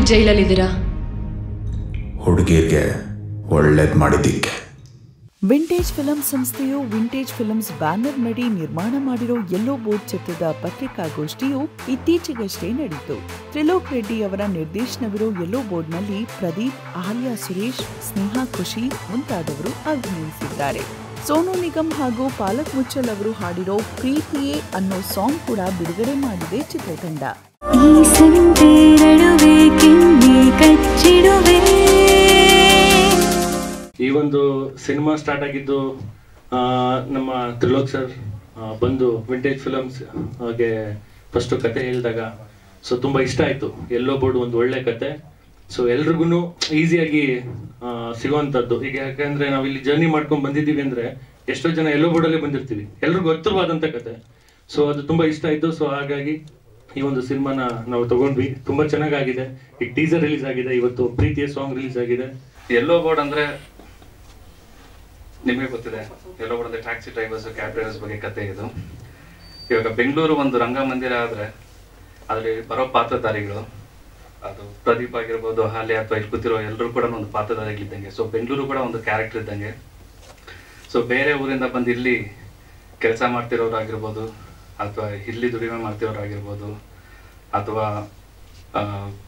ಜೈಲಲ್ಲಿದ್ದೀರಾ ಹುಡುಗಿರ್ಗೆ ಒಳ್ಳೇದು ಮಾಡಿದ್ದಕ್ಕೆ ವಿಂಟೇಜ್ ಫಿಲಂ ಸಂಸ್ಥೆಯು ವಿಂಟೇಜ್ ಫಿಲ್ಮ್ಸ್ ಬ್ಯಾನರ್ ನಡಿ ನಿರ್ಮಾಣ ಮಾಡಿರೋ ಯೆಲ್ಲೋ ಬೋರ್ಡ್ ಚಿತ್ರದ ಪತ್ರಿಕಾಗೋಷ್ಠಿಯು ಇತ್ತೀಚೆಗಷ್ಟೇ ನಡೆಯಿತು ತ್ರಿಲೋಕ್ ರೆಡ್ಡಿ ಅವರ ನಿರ್ದೇಶನವಿರೋ ಯೆಲ್ಲೋ ಬೋರ್ಡ್ನಲ್ಲಿ ಪ್ರದೀಪ್ ಆಲಿಯಾ ಸುರೇಶ್ ಸ್ನೇಹಾ ಖುಷಿ ಮುಂತಾದವರು ಅಭಿನಯಿಸಿದ್ದಾರೆ ಸೋನು ನಿಗಮ್ ಹಾಗೂ ಪಾಲಕ್ ಮುಚ್ಚಲ್ ಅವರು ಹಾಡಿರೋ ಪ್ರೀತಿಯೇ ಅನ್ನೋ ಸಾಂಗ್ ಕೂಡ ಬಿಡುಗಡೆ ಮಾಡಿದೆ ಚಿತ್ರತಂಡ ಈ ಸಂತೆ ನಡುವೆ ಕೆನ್ನೆ ಕಚ್ಚಿಡುವೆ ಈ ಒಂದು ಸಿನಿಮಾ ಸ್ಟಾರ್ಟ್ ಆಗಿದ್ದು ಆ, ನಮ್ಮ ತ್ರಿಲೋಕ್ ಸರ್ ಆ, ಬಂದು ವಿಂಟೇಜ್ ಫಿಲಮ್ಸ್ ಹಾಗೆ ಫಸ್ಟ್ ಕತೆ ಹೇಳಿದಾಗ ಸೊ ತುಂಬಾ ಇಷ್ಟ ಆಯ್ತು ಎಲ್ಲೋ ಬೋರ್ಡ್ ಒಂದು ಒಳ್ಳೆ ಕತೆ ಸೊ ಎಲ್ರಿಗೂ ಈಸಿಯಾಗಿ ಸಿಗುವಂಥದ್ದು ಈಗ ಯಾಕಂದ್ರೆ ನಾವು ಇಲ್ಲಿ ಜರ್ನಿ ಮಾಡ್ಕೊಂಡು ಬಂದಿದ್ದೀವಿ ಅಂದ್ರೆ ಎಷ್ಟೋ ಜನ ಎಲ್ಲೋ ಬೋರ್ಡಲ್ಲೇ ಬಂದಿರ್ತೀವಿ ಎಲ್ರಿಗೂ ಹತ್ತಿರವಾದಂಥ ಕತೆ ಸೊ ಅದು ತುಂಬಾ ಇಷ್ಟ ಆಯ್ತು ಸೊ ಹಾಗಾಗಿ ಈ ಒಂದು ಸಿನಿಮಾನ ನಾವು ತಗೊಂಡ್ವಿ ತುಂಬಾ ಚೆನ್ನಾಗಾಗಿದೆ ಈಗ ಟೀಸರ್ ರಿಲೀಸ್ ಆಗಿದೆ ಇವತ್ತು ಪ್ರೀತಿಯ ಸಾಂಗ್ ರಿಲೀಸ್ ಆಗಿದೆ ಎಲ್ಲೋ ಬೋರ್ಡ್ ಅಂದ್ರೆ ನಿಮಗೆ ಗೊತ್ತಿದೆ ಎಲ್ಲೋ ಬೋರ್ಡ್ ಅಂದ್ರೆ ಟ್ಯಾಕ್ಸಿ ಡ್ರೈವರ್ಸ್ ಕ್ಯಾಬ್ ಡ್ರೈವರ್ಸ್ ಬಗ್ಗೆ ಕತೆ ಇದು ಇವಾಗ ಬೆಂಗಳೂರು ಒಂದು ರಂಗಮಂದಿರ ಆದ್ರೆ ಅದರಲ್ಲಿ ಬರೋ ಪಾತ್ರಧಾರಿಗಳು ಅದು ಪ್ರದೀಪ್ ಆಗಿರ್ಬೋದು ಹಾಲಿ ಅಥವಾ ಇಲ್ಲಿ ಕೂತಿರೋ ಎಲ್ಲರೂ ಕೂಡ ಒಂದು ಪಾತ್ರಧಾರಿಗಳಿದ್ದಂಗೆ ಸೊ ಬೆಂಗಳೂರು ಕೂಡ ಒಂದು ಕ್ಯಾರೆಕ್ಟರ್ ಇದ್ದಂಗೆ ಸೊ ಬೇರೆ ಊರಿಂದ ಬಂದು ಇಲ್ಲಿ ಕೆಲಸ ಮಾಡ್ತಿರೋರು ಆಗಿರ್ಬೋದು ಅಥವಾ ಇಲ್ಲಿ ದುಡಿಮೆ ಮಾಡ್ತಿರೋರು ಆಗಿರ್ಬೋದು ಅಥವಾ ಆ,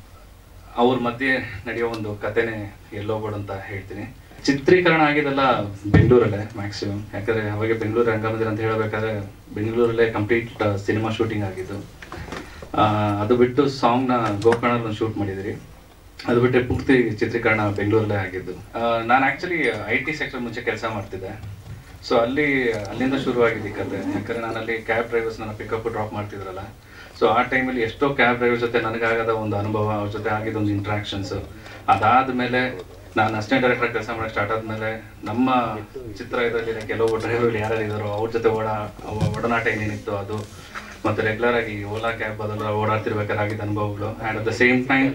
ಅವ್ರ ಮಧ್ಯೆ ನಡೆಯೋ ಒಂದು ಕಥೆನೇ ಎಲ್ಲೋ ಬೋರ್ಡ್ ಅಂತ ಹೇಳ್ತೀನಿ ಚಿತ್ರೀಕರಣ ಆಗಿದೆಲ್ಲ ಬೆಂಗಳೂರಲ್ಲೇ ಮ್ಯಾಕ್ಸಿಮಮ್ ಯಾಕಂದ್ರೆ ಅವಾಗ ಬೆಂಗಳೂರು ರಂಗಮಂದಿರ ಅಂತ ಹೇಳಬೇಕಾದ್ರೆ ಬೆಂಗಳೂರಲ್ಲೇ ಕಂಪ್ಲೀಟ್ ಸಿನಿಮಾ ಶೂಟಿಂಗ್ ಆಗಿದ್ದು ಆ, ಅದು ಬಿಟ್ಟು ಸಾಂಗ್ನ ಗೋಕರ್ಣಲ್ಲಿ ಒಂದು ಶೂಟ್ ಮಾಡಿದಿರಿ ಅದು ಬಿಟ್ಟರೆ ಪೂರ್ತಿ ಚಿತ್ರೀಕರಣ ಬೆಂಗಳೂರಲ್ಲೇ ಆಗಿದ್ದು ನಾನು ಆ್ಯಕ್ಚುಲಿ ಐ ಟಿ ಸೆಕ್ಟರ್ ಮುಂಚೆ ಕೆಲಸ ಮಾಡ್ತಿದ್ದೆ ಸೊ ಅಲ್ಲಿ ಅಲ್ಲಿಂದ ಶುರುವಾಗಿದ್ದು ಈ ಕತೆ ಯಾಕಂದ್ರೆ ನಾನು ಅಲ್ಲಿ ಕ್ಯಾಬ್ ಡ್ರೈವರ್ಸ್ ನನ್ನ ಪಿಕಪ್ ಡ್ರಾಪ್ ಮಾಡ್ತಿದ್ರಲ್ಲ ಸೊ ಆ ಟೈಮಲ್ಲಿ ಎಷ್ಟೋ ಕ್ಯಾಬ್ ಡ್ರೈವರ್ ಜೊತೆ ನನಗಾಗದ ಒಂದು ಅನುಭವ ಅವ್ರ ಜೊತೆ ಆಗಿದ ಒಂದು ಇಂಟ್ರಾಕ್ಷನ್ಸ್ ಅದಾದ್ಮೇಲೆ ನಾನು ಅಸಿಸ್ಟೆಂಟ್ ಡೈರೆಕ್ಟರ್ ಕೆಲಸ ಮಾಡಕ್ಕೆ ಸ್ಟಾರ್ಟ್ ಆದ್ಮೇಲೆ ನಮ್ಮ ಚಿತ್ರ ಇದರಲ್ಲಿ ಕೆಲವು ಡ್ರೈವರ್ಗಳು ಯಾರ್ಯಾರು ಇದ್ದಾರೋ ಅವ್ರ ಜೊತೆ ಓಡ ಅವ- ಒಡನಾಟ ಏನೇನಿತ್ತು ಅದು ಮತ್ತೆ ರೆಗ್ಯುಲರ್ ಆಗಿ ಓಲಾ ಕ್ಯಾಬ್ ಅದೆಲ್ಲ ಓಡಾಡ್ತಿರ್ಬೇಕಾದ್ರೆ ಆಗಿದ್ದ ಅನುಭವಗಳು and at the same time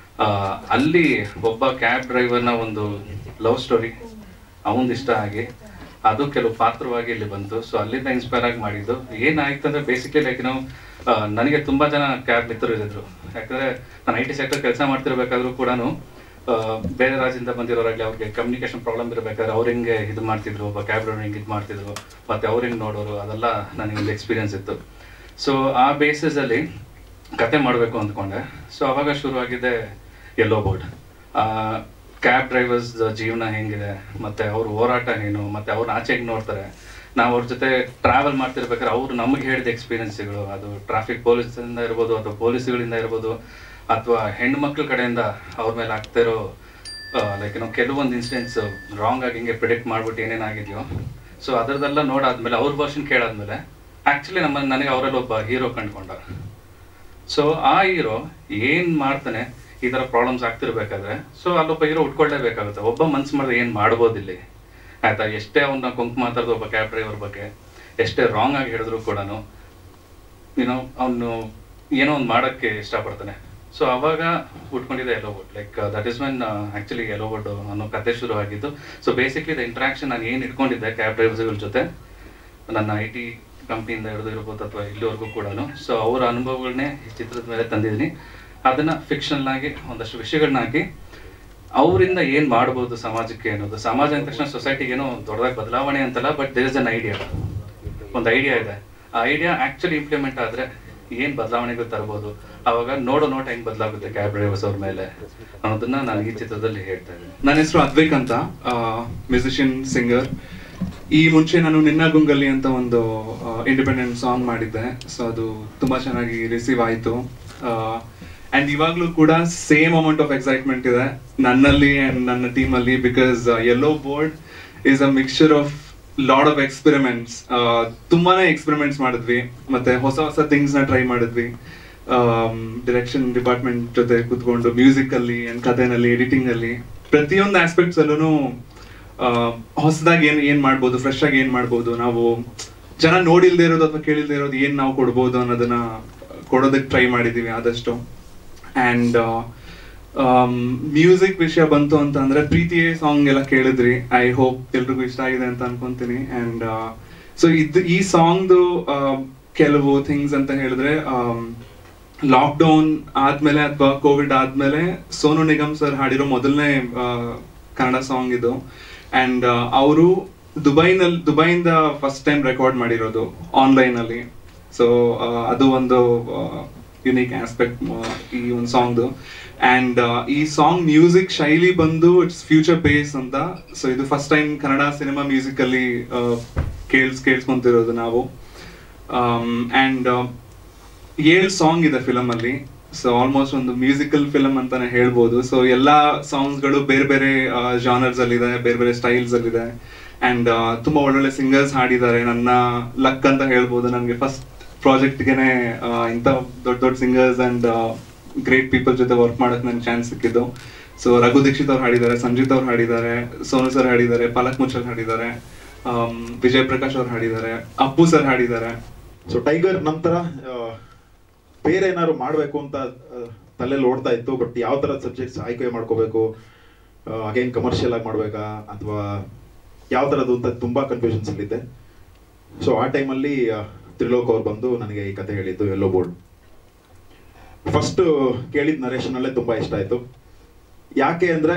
ಅಲ್ಲಿ ಒಬ್ಬ ಕ್ಯಾಬ್ ಡ್ರೈವರ್ನ ಒಂದು ಲವ್ ಸ್ಟೋರಿ ಅವನದು ಇಷ್ಟ ಆಗಿ ಅದು ಕೆಲವು ಪಾತ್ರವಾಗಿ ಇಲ್ಲಿ ಬಂತು ಸೊ ಅಲ್ಲಿಂದ ಇನ್ಸ್ಪೈರ್ ಆಗಿ ಮಾಡಿದ್ದು ಏನಾಯ್ತು ಅಂದ್ರೆ ಬೇಸಿಕ್ಲಿ ಲೈಕ್ ನಾವು ನನಗೆ ತುಂಬಾ ಜನ ಕ್ಯಾಬ್ ಮಿತ್ರರು ಇದ್ದಿದ್ರು ಯಾಕಂದ್ರೆ ನಾನು ಐ ಟಿ ಸೆಕ್ಟರ್ ಕೆಲಸ ಮಾಡ್ತಿರ್ಬೇಕಾದ್ರೂ ಕೂಡ ಬೇರೆ ರಾಜ್ಯದಿಂದ ಬಂದಿರೋರಾಗ್ಲಿ ಅವ್ರಿಗೆ ಕಮ್ಯುನಿಕೇಶನ್ ಪ್ರಾಬ್ಲಮ್ ಇರಬೇಕಾದ್ರೆ ಅವ್ರು ಹೆಂಗೆ ಇದು ಮಾಡ್ತಿದ್ರು ಒಬ್ಬ ಕ್ಯಾಬ್ ಡ್ರೈವರ್ ಹೆಂಗೆ ಇದು ಮಾಡ್ತಿದ್ರು ಮತ್ತೆ ಅವ್ರು ಹೆಂಗೆ ನೋಡೋರು ಅದೆಲ್ಲ ನನಗೆ ಒಂದು ಎಕ್ಸ್ಪೀರಿಯನ್ಸ್ ಇತ್ತು ಸೊ ಆ ಬೇಸಿಸ್ ಅಲ್ಲಿ ಕತೆ ಮಾಡಬೇಕು ಅಂದ್ಕೊಂಡೆ ಸೊ ಅವಾಗ ಶುರುವಾಗಿದೆ ಎಲ್ಲೋ ಬೋರ್ಡ್ ಕ್ಯಾಬ್ ಡ್ರೈವರ್ಸ್ ಜೀವನ ಹೆಂಗಿದೆ ಮತ್ತೆ ಅವ್ರ ಹೋರಾಟ ಏನು ಮತ್ತೆ ಅವ್ರ ಆಚೆ ಹೆಂಗ್ ನೋಡ್ತಾರೆ ನಾವು ಅವ್ರ ಜೊತೆ ಟ್ರಾವೆಲ್ ಮಾಡ್ತಿರ್ಬೇಕಾದ್ರೆ ಅವ್ರು ನಮಗೆ ಹೇಳಿದ ಎಕ್ಸ್ಪೀರಿಯನ್ಸ್ಗಳು ಅದು ಟ್ರಾಫಿಕ್ ಪೊಲೀಸಿಂದ ಇರ್ಬೋದು ಅಥವಾ ಪೊಲೀಸ್ಗಳಿಂದ ಇರ್ಬೋದು ಅಥವಾ ಹೆಣ್ಮಕ್ಳ ಕಡೆಯಿಂದ ಅವ್ರ ಮೇಲೆ ಆಗ್ತಿರೋ ಲೈಕ್ ಏನೋ ಕೆಲವೊಂದು ಇನ್ಸಿಡೆಂಟ್ಸ್ ರಾಂಗ್ ಆಗಿ ಹಿಂಗೆ ಪ್ರಿಡಿಕ್ಟ್ ಮಾಡ್ಬಿಟ್ಟು ಏನೇನಾಗಿದೆಯೋ ಸೊ ಅದರದೆಲ್ಲ ನೋಡಾದ್ಮೇಲೆ ಅವ್ರ ವರ್ಷನ್ ಕೇಳಾದ್ಮೇಲೆ ಆಕ್ಚುಲಿ ನಮ್ಮ ನನಗೆ ಅವರಲ್ಲಿ ಒಬ್ಬ ಹೀರೋ ಕಂಡ್ಕೊಂಡ ಸೊ ಆ ಹೀರೋ ಏನ್ ಮಾಡ್ತಾನೆ ಈ ತರ ಪ್ರಾಬ್ಲಮ್ಸ್ ಆಗ್ತಿರ್ಬೇಕಾದ್ರೆ ಸೊ ಅಲ್ಲೊಬ್ಬ ಹೀರೋ ಉಟ್ಕೊಳ್ಳೇಬೇಕಾಗುತ್ತೆ ಒಬ್ಬ ಮನ್ಸು ಮಾಡಿದ್ರೆ ಏನ್ ಮಾಡ್ಬೋದು ಇಲ್ಲಿ ಆಯ್ತಾ ಎಷ್ಟೇ ಅವನ್ನ ಕೊಂಕು ಮಾತಾಡೋದು ಒಬ್ಬ ಕ್ಯಾಬ್ ಡ್ರೈವರ್ ಬಗ್ಗೆ ಎಷ್ಟೇ ರಾಂಗ್ ಆಗಿ ಹೇಳಿದ್ರು ಕೂಡ ಏನೋ ಅವನು ಏನೋ ಒಂದು ಮಾಡೋಕ್ಕೆ ಇಷ್ಟಪಡ್ತಾನೆ ಸೊ ಅವಾಗ ಉಟ್ಕೊಂಡಿದೆ Yellow Board like that is when actually Yellow Board ಅನ್ನೋ ಕತೆ ಶುರು ಆಗಿದ್ದು ಸೊ ಬೇಸಿಕ್ಲಿ ದ ಇಂಟ್ರಾಕ್ಷನ್ ನಾನು ಏನು ಇಟ್ಕೊಂಡಿದ್ದೆ ಕ್ಯಾಬ್ ಡ್ರೈವರ್ಸ್ಗಳ ಜೊತೆ ನನ್ನ ಐ ಟಿ ಕಂಪ್ನಿಯಿಂದ ಹಿಡಿದು ಇರ್ಬೋದು ಅಥವಾ ಇಲ್ಲಿವರೆಗೂ ಕೂಡ ಸೊ ಅವರ ಅನುಭವಗಳನ್ನೇ ಈ ಚಿತ್ರದ ಮೇಲೆ ತಂದಿದ್ದೀನಿ ಅದನ್ನ ಫಿಕ್ಷನಲ್ ಆಗಿ ಒಂದಷ್ಟು ವಿಷಯಗಳನ್ನ ಹಾಕಿ ಅವರಿಂದ ಏನ್ ಮಾಡ್ಬೋದು ಸಮಾಜಕ್ಕೆ ಅನ್ನೋದು ಸಮಾಜ ಅಂದ ತಕ್ಷಣ ಸೊಸೈಟಿಗೆ ಏನೋ ದೊಡ್ಡದಾಗಿ ಬದಲಾವಣೆ ಅಂತಲ್ಲ but there is an idea ಒಂದು ಐಡಿಯಾ ಇದೆ ಆ ಐಡಿಯಾ ಆಕ್ಚುಲಿ ಇಂಪ್ಲಿಮೆಂಟ್ ಆದ್ರೆ ಏನ್ ಬದಲಾವಣೆಗಳು ತರಬಹುದು ಅವಾಗ ನೋಡೋ ನೋಟ ಹೆಂಗ್ ಬದಲಾಗುತ್ತೆ ಕ್ಯಾಬ್ ಡ್ರೈವರ್ಸ್ ಅವ್ರ ಮೇಲೆ ಅನ್ನೋದನ್ನ ನಾನು ಈ ಚಿತ್ರದಲ್ಲಿ ಹೇಳ್ತಾ ಇದ್ದೀನಿ ನನ್ನ ಹೆಸರು ಅದ್ವೈಕ್ ಅಂತ ಮ್ಯೂಸಿಷಿಯನ್ ಸಿಂಗರ್ ಈ ಮುಂಚೆ ನಾನು ನಿನ್ನ ಗುಂಗಲ್ಲಿ ಅಂತ ಒಂದು ಇಂಡಿಪೆಂಡೆಂಟ್ ಸಾಂಗ್ ಮಾಡಿದ್ದೆ ಸೊ ಅದು ತುಂಬಾ ಚೆನ್ನಾಗಿ ರಿಸೀವ್ ಆಯಿತು ಅಂಡ್ ಇವಾಗಲೂ ಕೂಡ ಸೇಮ್ ಅಮೌಂಟ್ ಆಫ್ ಎಕ್ಸೈಟ್ಮೆಂಟ್ ಇದೆ ನನ್ನಲ್ಲಿ ಅಂಡ್ ನನ್ನ ಟೀಮಲ್ಲಿ because Yellow Board is a mixture of lot of experiments ತುಂಬಾನೇ ಎಕ್ಸ್ಪೆರಿಮೆಂಟ್ಸ್ ಮಾಡಿದ್ವಿ ಮತ್ತೆ ಹೊಸ ಹೊಸ ಥಿಂಗ್ಸ್ ನ ಟ್ರೈ ಮಾಡಿದ್ವಿ ಡಿರೆಕ್ಷನ್ ಡಿಪಾರ್ಟ್ಮೆಂಟ್ ಜೊತೆ ಕೂತ್ಕೊಂಡು ಮ್ಯೂಸಿಕ್ ಅಲ್ಲಿ ಅಂಡ್ ಕಥೆನಲ್ಲಿ ಎಡಿಟಿಂಗ್ ಅಲ್ಲಿ ಪ್ರತಿಯೊಂದು ಆಸ್ಪೆಕ್ಟ್ಸ್ ಅಲ್ಲೂ ಹೊಸದಾಗಿ ಏನ್ ಏನ್ ಮಾಡ್ಬೋದು ಫ್ರೆಶ್ ಆಗಿ ಏನ್ ಮಾಡ್ಬೋದು ನಾವು ಜನ ನೋಡಿಲ್ದೇ ಇರೋದು ಅಥವಾ ಕೇಳಿಲ್ದೇ ಇರೋದು ಏನ್ ನಾವು ಕೊಡ್ಬೋದು ಅನ್ನೋದನ್ನ ಕೊಡೋದಕ್ಕೆ ಟ್ರೈ ಮಾಡಿದೀವಿ ಆದಷ್ಟು ಅಂಡ್ ಮ್ಯೂಸಿಕ್ ವಿಷಯ ಬಂತು ಅಂತ ಅಂದ್ರೆ ಪ್ರೀತಿಯೇ ಸಾಂಗ್ ಎಲ್ಲ ಕೇಳಿದ್ರಿ ಐ ಹೋಪ್ ಎಲ್ರಿಗೂ ಇಷ್ಟ ಆಗಿದೆ ಅಂತ ಅನ್ಕೊಂತೀನಿ ಅಂಡ್ ಸೊ ಇದು ಈ ಸಾಂಗ್ದು ಕೆಲವು ಥಿಂಗ್ಸ್ ಅಂತ ಹೇಳಿದ್ರೆ ಲಾಕ್ಡೌನ್ ಆದ್ಮೇಲೆ ಅಥವಾ ಕೋವಿಡ್ ಆದ್ಮೇಲೆ ಸೋನು ನಿಗಮ್ ಸರ್ ಹಾಡಿರೋ ಮೊದಲನೇ ಕನ್ನಡ ಸಾಂಗ್ ಇದು ಅಂಡ್ ಅವರು ದುಬೈನಲ್ಲಿ ದುಬೈಯಿಂದ ಫಸ್ಟ್ ಟೈಮ್ ರೆಕಾರ್ಡ್ ಮಾಡಿರೋದು ಆನ್ಲೈನ್ ಅಲ್ಲಿ ಸೊ ಅದು ಒಂದು ಯುನೀಕ್ ಆಸ್ಪೆಕ್ಟ್ ಈ ಒಂದು ಸಾಂಗ್ದು ಅಂಡ್ ಈ ಸಾಂಗ್ ಮ್ಯೂಸಿಕ್ ಶೈಲಿ ಬಂದು ಇಟ್ಸ್ ಫ್ಯೂಚರ್ ಬೇಸ್ ಅಂತ ಸೊ ಇದು first time Kannada cinema music ಅಲ್ಲಿ ಕೇಳ್ಸ್ ಕೇಳಿಸ್ಕೊಂತಿರೋದು ನಾವು ಅಂಡ್ ಏಳು ಸಾಂಗ್ ಇದೆ ಫಿಲಮ್ ಅಲ್ಲಿ ಸೊ ಆಲ್ಮೋಸ್ಟ್ ಒಂದು ಮ್ಯೂಸಿಕಲ್ ಫಿಲಮ್ ಅಂತಾನೆ ಹೇಳ್ಬೋದು ಸೊ ಎಲ್ಲಾ ಸಾಂಗ್ಸ್ ಗಳು ಬೇರೆ ಬೇರೆ ಜಾನರ್ಸ್ ಅಲ್ಲಿ ಇದೆ ಬೇರೆ ಬೇರೆ ಸ್ಟೈಲ್ಸ್ ಅಲ್ಲಿ ಇದೆ ಅಂಡ್ ತುಂಬಾ ಒಳ್ಳೊಳ್ಳೆ ಸಿಂಗರ್ಸ್ ಹಾಡಿದ್ದಾರೆ ನನ್ನ ಲಕ್ ಅಂತ ಹೇಳ್ಬೋದು ನನಗೆ ಫಸ್ಟ್ ಪ್ರಾಜೆಕ್ಟ್ಗೆನೆ ಇಂಥ ದೊಡ್ಡ ದೊಡ್ಡ ಸಿಂಗರ್ಸ್ ಅಂಡ್ ಗ್ರೇಟ್ ಪೀಪಲ್ ಜೊತೆ ವರ್ಕ್ ಮಾಡಕ್ ನನ್ಗೆ ಚಾನ್ಸ್ ಸಿಕ್ಕಿದ್ದು ಸೊ ರಘು ದೀಕ್ಷಿತ್ ಅವ್ರು ಹಾಡಿದ್ದಾರೆ ಸಂಜಿತ್ ಅವ್ರು ಹಾಡಿದ್ದಾರೆ ಸೋನು ಸರ್ ಹಾಡಿದ್ದಾರೆ ಪಲಕ್ ಮುಚ್ಚಲ್ ಹಾಡಿದ್ದಾರೆ ಆಮ್, ವಿಜಯ್ ಪ್ರಕಾಶ್ ಅವ್ರು ಹಾಡಿದ್ದಾರೆ ಅಪ್ಪು ಸರ್ ಹಾಡಿದ್ದಾರೆ ಸೊ ಟೈಗರ್ ನಂತರ ಆ, ಬೇರೆ ಏನಾದ್ರು ಮಾಡಬೇಕು ಅಂತ ಆ, ತಲೆಯಲ್ಲಿ ಓಡ್ತಾ ಇತ್ತು ಬಟ್ ಯಾವ ಥರದ ಸಬ್ಜೆಕ್ಟ್ಸ್ ಆಯ್ಕೆ ಮಾಡ್ಕೋಬೇಕು ಅಗೈನ್ ಕಮರ್ಷಿಯಲ್ ಆಗಿ ಮಾಡಬೇಕಾ ಅಥವಾ ಯಾವ ಥರದ್ದು ಅಂತ ತುಂಬ ಕನ್ಫ್ಯೂಷನ್ಸ್ ಅಲ್ಲಿದ್ದೆ ಸೊ ಆ ಟೈಮಲ್ಲಿ ತ್ರಿಲೋಕ್ ಅವ್ರು ಬಂದು ನನಗೆ ಈ ಕತೆ ಹೇಳಿದ್ದು ಎಲ್ಲೋ ಬೋರ್ಡ್ ಫಸ್ಟ್ ಕೇಳಿದ ನರೇಶನಲ್ಲೇ ತುಂಬ ಇಷ್ಟ ಆಯಿತು ಯಾಕೆ ಅಂದರೆ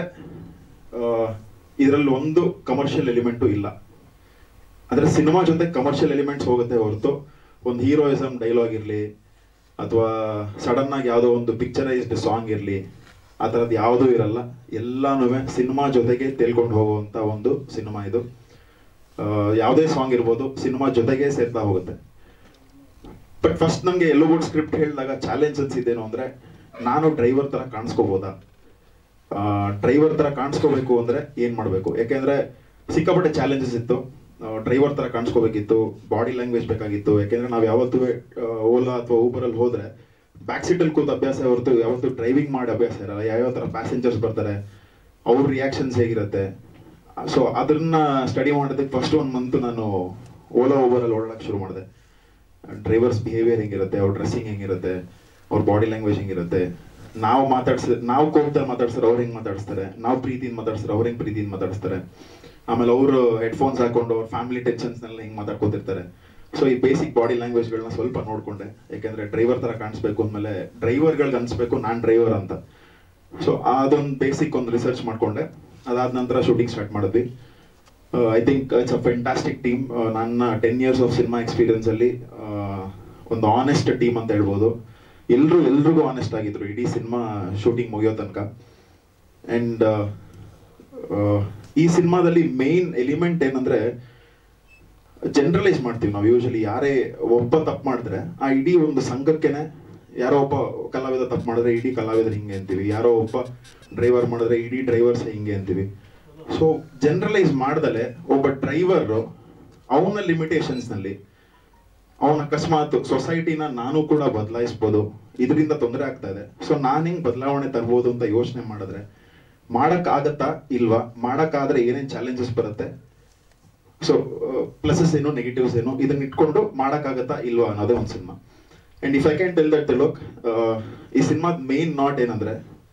ಇದರಲ್ಲಿ ಒಂದು ಕಮರ್ಷಿಯಲ್ ಎಲಿಮೆಂಟು ಇಲ್ಲ ಅಂದ್ರೆ ಸಿನಿಮಾ ಜೊತೆ ಕಮರ್ಷಿಯಲ್ ಎಲಿಮೆಂಟ್ಸ್ ಹೋಗುತ್ತೆ ಹೊರತು ಒಂದು ಹೀರೋಯಿಸಮ್ ಡೈಲಾಗ್ ಇರಲಿ ಅಥವಾ ಸಡನ್ ಆಗಿ ಯಾವುದೋ ಒಂದು ಪಿಕ್ಚರೈಸ್ಡ್ ಸಾಂಗ್ ಇರಲಿ ಆ ಥರದ್ದು ಯಾವುದೂ ಇರಲ್ಲ ಎಲ್ಲಾನು ಸಿನಿಮಾ ಜೊತೆಗೆ ತೇಲ್ಕೊಂಡು ಹೋಗುವಂಥ ಒಂದು ಸಿನಿಮಾ ಇದು ಆ, ಯಾವುದೇ ಸಾಂಗ್ ಇರ್ಬೋದು ಸಿನಿಮಾ ಜೊತೆಗೆ ಸೇರ್ತಾ ಹೋಗುತ್ತೆ ಬಟ್ ಫಸ್ಟ್ ನನಗೆ ಎಲ್ಲೋ ಬೋರ್ಡ್ ಸ್ಕ್ರಿಪ್ಟ್ ಹೇಳಿದಾಗ ಚಾಲೆಂಜ್ ಅನ್ಸಿದ್ದೇನು ಅಂದರೆ ನಾನು ಡ್ರೈವರ್ ಥರ ಕಾಣಿಸ್ಕೋಬೋದಾ ಡ್ರೈವರ್ ತರ ಕಾಣಿಸ್ಕೋಬೇಕು ಅಂದ್ರೆ ಏನ್ ಮಾಡ್ಬೇಕು ಯಾಕೆಂದ್ರೆ ಸಿಕ್ಕಾಪಟ್ಟೆ ಚಾಲೆಂಜಸ್ ಇತ್ತು ಡ್ರೈವರ್ ತರ ಕಾಣಿಸ್ಕೋಬೇಕಿತ್ತು ಬಾಡಿ ಲ್ಯಾಂಗ್ವೇಜ್ ಬೇಕಾಗಿತ್ತು ಯಾಕೆಂದ್ರೆ ನಾವು ಯಾವತ್ತೂ ಓಲಾ ಅಥವಾ ಊಬರ್ ಅಲ್ಲಿ ಹೋದ್ರೆ ಬ್ಯಾಕ್ ಸೀಟ್ ಅಲ್ಲಿ ಕೂತ ಅಭ್ಯಾಸ ಹೊರತು ಯಾವತ್ತೂ ಡ್ರೈವಿಂಗ್ ಮಾಡಿ ಅಭ್ಯಾಸ ಇರಲ್ಲ ಯಾವ್ಯಾವ ತರ ಪ್ಯಾಸೆಂಜರ್ಸ್ ಬರ್ತಾರೆ ಅವ್ರ ರಿಯಾಕ್ಷನ್ಸ್ ಹೇಗಿರುತ್ತೆ ಸೊ ಅದನ್ನ ಸ್ಟಡಿ ಮಾಡೋದಕ್ಕೆ ಫಸ್ಟ್ ಒನ್ ಮಂತ್ ನಾನು ಓಲಾ ಊಬರ್ ಅಲ್ಲಿ ಓಡಾಡಕ್ಕೆ ಶುರು ಮಾಡಿದೆ ಡ್ರೈವರ್ಸ್ ಬಿಹೇವಿಯರ್ ಹೆಂಗಿರುತ್ತೆ ಅವ್ರ ಡ್ರೆಸ್ಸಿಂಗ್ ಹೆಂಗಿರುತ್ತೆ ಅವ್ರ ಬಾಡಿ ಲ್ಯಾಂಗ್ವೇಜ್ ಹೆಂಗಿರುತ್ತೆ ನಾವು ಮಾತಾಡ್ಸ ನಾವು ಕೋಪದಲ್ಲಿ ಮಾತಾಡ್ಸ್ತಾರೆ ಅವ್ರು ಹೆಂಗ್ ಮಾತಾಡಿಸ್ತಾರೆ ನಾವು ಪ್ರೀತಿಯಿಂದ ಮಾತಾಡ್ಸ್ತಾರೆ ಅವ್ರು ಹೆಂಗ್ ಪ್ರೀತಿಯಿಂದ ಮಾತಾಡಿಸ್ತಾರೆ ಆಮೇಲೆ ಅವರು ಹೆಡ್ಫೋನ್ಸ್ ಹಾಕೊಂಡು ಅವ್ರ ಫ್ಯಾಮಿಲಿ ಟೆನ್ಷನ್ಸ್ನೆಲ್ಲ ಹೆಂಗ್ ಮಾತಾಡ್ಕೊತಿರ್ತಾರೆ ಸೊ ಈ ಬೇಸಿಕ್ ಬಾಡಿ ಲ್ಯಾಂಗ್ವೇಜ್ಗಳನ್ನ ಸ್ವಲ್ಪ ನೋಡ್ಕೊಂಡೆ ಯಾಕೆಂದ್ರೆ ಡ್ರೈವರ್ ತರ ಕಾಣಿಸ್ಬೇಕು ಅಂದ್ಮೇಲೆ ಡ್ರೈವರ್ಗಳಿಗೆ ಅನ್ಸ್ಬೇಕು ನಾನ್ ಡ್ರೈವರ್ ಅಂತ ಸೊ ಅದೊಂದು ಬೇಸಿಕ್ ಒಂದು ರಿಸರ್ಚ್ ಮಾಡ್ಕೊಂಡೆ ಅದಾದ ನಂತರ ಶೂಟಿಂಗ್ ಸ್ಟಾರ್ಟ್ ಮಾಡಿದ್ವಿ I think it's a fantastic team ನನ್ನ ten years of cinema experience ಅಲ್ಲಿ ಆ, ಒಂದು ಆನೆಸ್ಟ್ ಟೀಮ್ ಅಂತ ಹೇಳ್ಬೋದು ಎಲ್ರು ಎಲ್ರಿಗೂ ಆನೆಸ್ಟ್ ಆಗಿದ್ರು ಇಡೀ ಸಿನಿಮಾ ಶೂಟಿಂಗ್ ಮುಗಿಯೋ ತನಕ ಅಂಡ್ ಈ ಸಿನಿಮಾದಲ್ಲಿ ಮೇನ್ ಎಲಿಮೆಂಟ್ ಏನಂದ್ರೆ ಜನರಲೈಸ್ ಮಾಡ್ತೀವಿ ನಾವು ಯೂಶಲಿ ಯಾರೇ ಒಬ್ಬ ತಪ್ಪು ಮಾಡಿದ್ರೆ ಆ ಇಡೀ ಒಂದು ಸಂಘಕ್ಕೆನೆ ಯಾರೋ ಒಬ್ಬ ಕಲಾವಿದ ತಪ್ಪು ಮಾಡಿದ್ರೆ ಇಡೀ ಕಲಾವಿದರು ಹಿಂಗೆ ಅಂತೀವಿ ಯಾರೋ ಒಬ್ಬ ಡ್ರೈವರ್ ಮಾಡಿದ್ರೆ ಇಡೀ ಡ್ರೈವರ್ಸ್ ಹಿಂಗೆ ಅಂತೀವಿ ಸೊ ಜನರಲೈಸ್ ಮಾಡ್ದಲೆ ಒಬ್ಬ ಡ್ರೈವರ್ ಅವನ ಲಿಮಿಟೇಷನ್ಸ್ ನಲ್ಲಿ ಅವನ ಅಕಸ್ಮಾತ್ ಸೊಸೈಟಿನ ನಾನು ಕೂಡ ಬದಲಾಯಿಸ್ಬೋದು ಇದರಿಂದ ತೊಂದರೆ ಆಗ್ತಾ ಇದೆ ಸೊ ನಾನು ಹೆಂಗ್ ಬದಲಾವಣೆ ತರ್ಬೋದು ಅಂತ ಯೋಚನೆ ಮಾಡಿದ್ರೆ ಮಾಡಕ್ ಆಗತ್ತಾ ಇಲ್ವಾ ಮಾಡಕ್ಕಾದ್ರೆ ಏನೇನ್ ಚಾಲೆಂಜಸ್ ಬರುತ್ತೆ ಸೊ ಪ್ಲಸಸ್ ಏನು ನೆಗೆಟಿವ್ಸ್ ಏನು ಇದನ್ನ ಇಟ್ಕೊಂಡು ಮಾಡಕ್ಕಾಗತ್ತಾ ಇಲ್ವಾ ಅನ್ನೋದೇ ಒಂದು cinema and if I can tell that look ಈ ಸಿನಿಮಾದ ಮೇನ್ ನಾಟ್ ಏನಂದ್ರೆ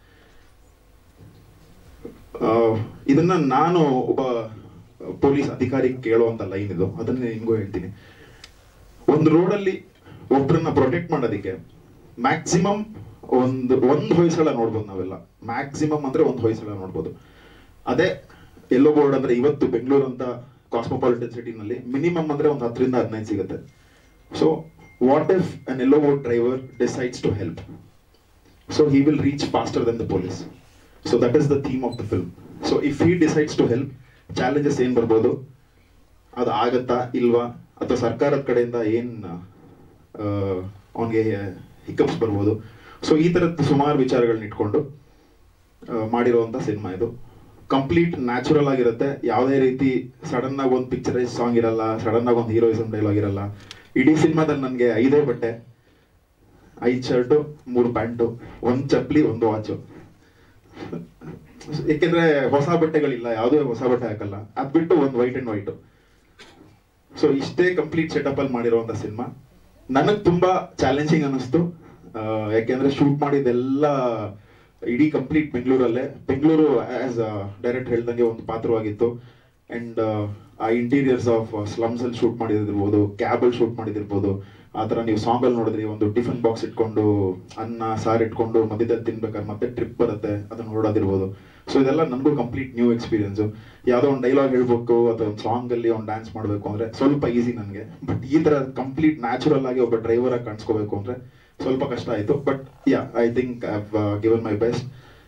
ಆ, ಇದನ್ನ ನಾನು ಒಬ್ಬ ಪೊಲೀಸ್ ಅಧಿಕಾರಿ ಕೇಳುವಂತ ಲೈನ್ ಇದು ಅದನ್ನ ನಿಮ್ಗೂ ಹೇಳ್ತೀನಿ ಒಂದು ರೋಡಲ್ಲಿ ಒಬ್ರನ್ನ ಪ್ರೊಟೆಕ್ಟ್ ಮಾಡೋದಕ್ಕೆ ಮ್ಯಾಕ್ಸಿಮಮ್ ಒಂದು ಒಂದು ಹೊಯ್ಸಳ ನೋಡ್ಬೋದು ನಾವೆಲ್ಲ ಮ್ಯಾಕ್ಸಿಮಮ್ ಅಂದ್ರೆ ಒಂದು ಹೊಯ್ಸಳ ನೋಡ್ಬೋದು ಅದೇ ಎಲ್ಲೋ ಬೋರ್ಡ್ ಅಂದ್ರೆ ಇವತ್ತು ಬೆಂಗಳೂರು ಅಂತ ಕಾಸ್ಮೋಪಾಲಿಟನ್ ಸಿಟಿನಲ್ಲಿ ಮಿನಿಮಮ್ ಅಂದ್ರೆ ಒಂದು ಹತ್ತರಿಂದ ಹದಿನೈದು ಸಿಗುತ್ತೆ so what if an Yellow Board driver decides to help so he will reach faster then the police so that is the theme of the film so if he decides to help challenges ಏನ್ ಬರ್ಬೋದು ಅದು ಆಗತ್ತಾ ಇಲ್ವಾ ಅಥವಾ ಸರ್ಕಾರದ ಕಡೆಯಿಂದ ಏನ್ ಅವನಿಗೆ ಹಿಕಪ್ಸ್ ಬರ್ಬೋದು ಸೊ ಈ ತರದ ಸುಮಾರು ವಿಚಾರಗಳನ್ನ ಇಟ್ಕೊಂಡು ಆ, ಮಾಡಿರುವಂತ ಸಿನಿಮಾ ಇದು ಕಂಪ್ಲೀಟ್ ನ್ಯಾಚುರಲ್ ಆಗಿರುತ್ತೆ ಯಾವುದೇ ರೀತಿ ಸಡನ್ ಆಗಿ ಒಂದು ಪಿಕ್ಚರೈಸ್ ಸಾಂಗ್ ಇರಲ್ಲ ಸಡನ್ ಆಗಿ ಒಂದು ಹೀರೋಯಿಸಮ್ ಡೈಲಾಗ್ ಇರಲ್ಲ ಇಡೀ ಸಿನಿಮಾದಲ್ಲಿ ನನಗೆ ಐದೇ ಬಟ್ಟೆ ಐದು ಶರ್ಟು ಮೂರು ಪ್ಯಾಂಟು ಒಂದು ಚಪ್ಪಲಿ ಒಂದು ವಾಚು ಯಾಕೆಂದ್ರೆ ಹೊಸ ಬಟ್ಟೆಗಳಿಲ್ಲ ಯಾವುದೇ ಹೊಸ ಬಟ್ಟೆ ಹಾಕಲ್ಲ ಅದ್ ಬಿಟ್ಟು ಒಂದು ವೈಟ್ ಅಂಡ್ ವೈಟ್ ಸೊ ಇಷ್ಟೇ ಕಂಪ್ಲೀಟ್ ಸೆಟಪ್ ಅಲ್ಲಿ ಮಾಡಿರುವಂತ ಸಿನಿಮಾ ನನಗ್ ತುಂಬಾ ಚಾಲೆಂಜಿಂಗ್ ಅನಿಸ್ತು ಆ, ಯಾಕೆಂದ್ರೆ ಶೂಟ್ ಮಾಡಿದ್ದೆಲ್ಲ ಇಡೀ ಕಂಪ್ಲೀಟ್ ಬೆಂಗಳೂರಲ್ಲೇ ಬೆಂಗಳೂರು ಆಸ್ ಡೈರೆಕ್ಟ್ ಹೇಳ್ದಂಗೆ ಒಂದು ಪಾತ್ರವಾಗಿತ್ತು ಅಂಡ್ ಆ ಇಂಟೀರಿಯರ್ಸ್ ಆಫ್ ಸ್ಲಮ್ಸ್ ಅಲ್ಲಿ ಶೂಟ್ ಮಾಡಿದಿರ್ಬೋದು ಕ್ಯಾಬ್ ಅಲ್ಲಿ ಶೂಟ್ ಮಾಡಿದಿರ್ಬೋದು ಆ ಥರ ನೀವು ಸಾಂಗಲ್ಲಿ ನೋಡಿದ್ರಿ ಒಂದು ಟಿಫನ್ ಬಾಕ್ಸ್ ಇಟ್ಕೊಂಡು ಅನ್ನ ಸಾರು ಇಟ್ಕೊಂಡು ಮಧ್ಯದಲ್ಲಿ ತಿನ್ಬೇಕಾದ್ರೆ ಮತ್ತೆ ಟ್ರಿಪ್ ಬರುತ್ತೆ ಅದನ್ನ ನೋಡೋದಿರ್ಬೋದು ಸೊ ಇದೆಲ್ಲ ನನಗೂ ಕಂಪ್ಲೀಟ್ ನ್ಯೂ ಎಕ್ಸ್ಪೀರಿಯನ್ಸು ಯಾವುದೋ ಒಂದು ಡೈಲಾಗ್ ಹೇಳ್ಬೇಕು ಅಥವಾ ಒಂದು ಸಾಂಗಲ್ಲಿ ಒಂದು ಡ್ಯಾನ್ಸ್ ಮಾಡಬೇಕು ಅಂದರೆ ಸ್ವಲ್ಪ ಈಸಿ ನನಗೆ ಬಟ್ ಈ ಥರ ಕಂಪ್ಲೀಟ್ ನ್ಯಾಚುರಲ್ ಆಗಿ ಒಬ್ಬ ಡ್ರೈವರ್ ಆಗಿ ಕಾಣಿಸ್ಕೋಬೇಕು ಅಂದರೆ ಸ್ವಲ್ಪ ಕಷ್ಟ ಆಯಿತು but yeah I think I have given my best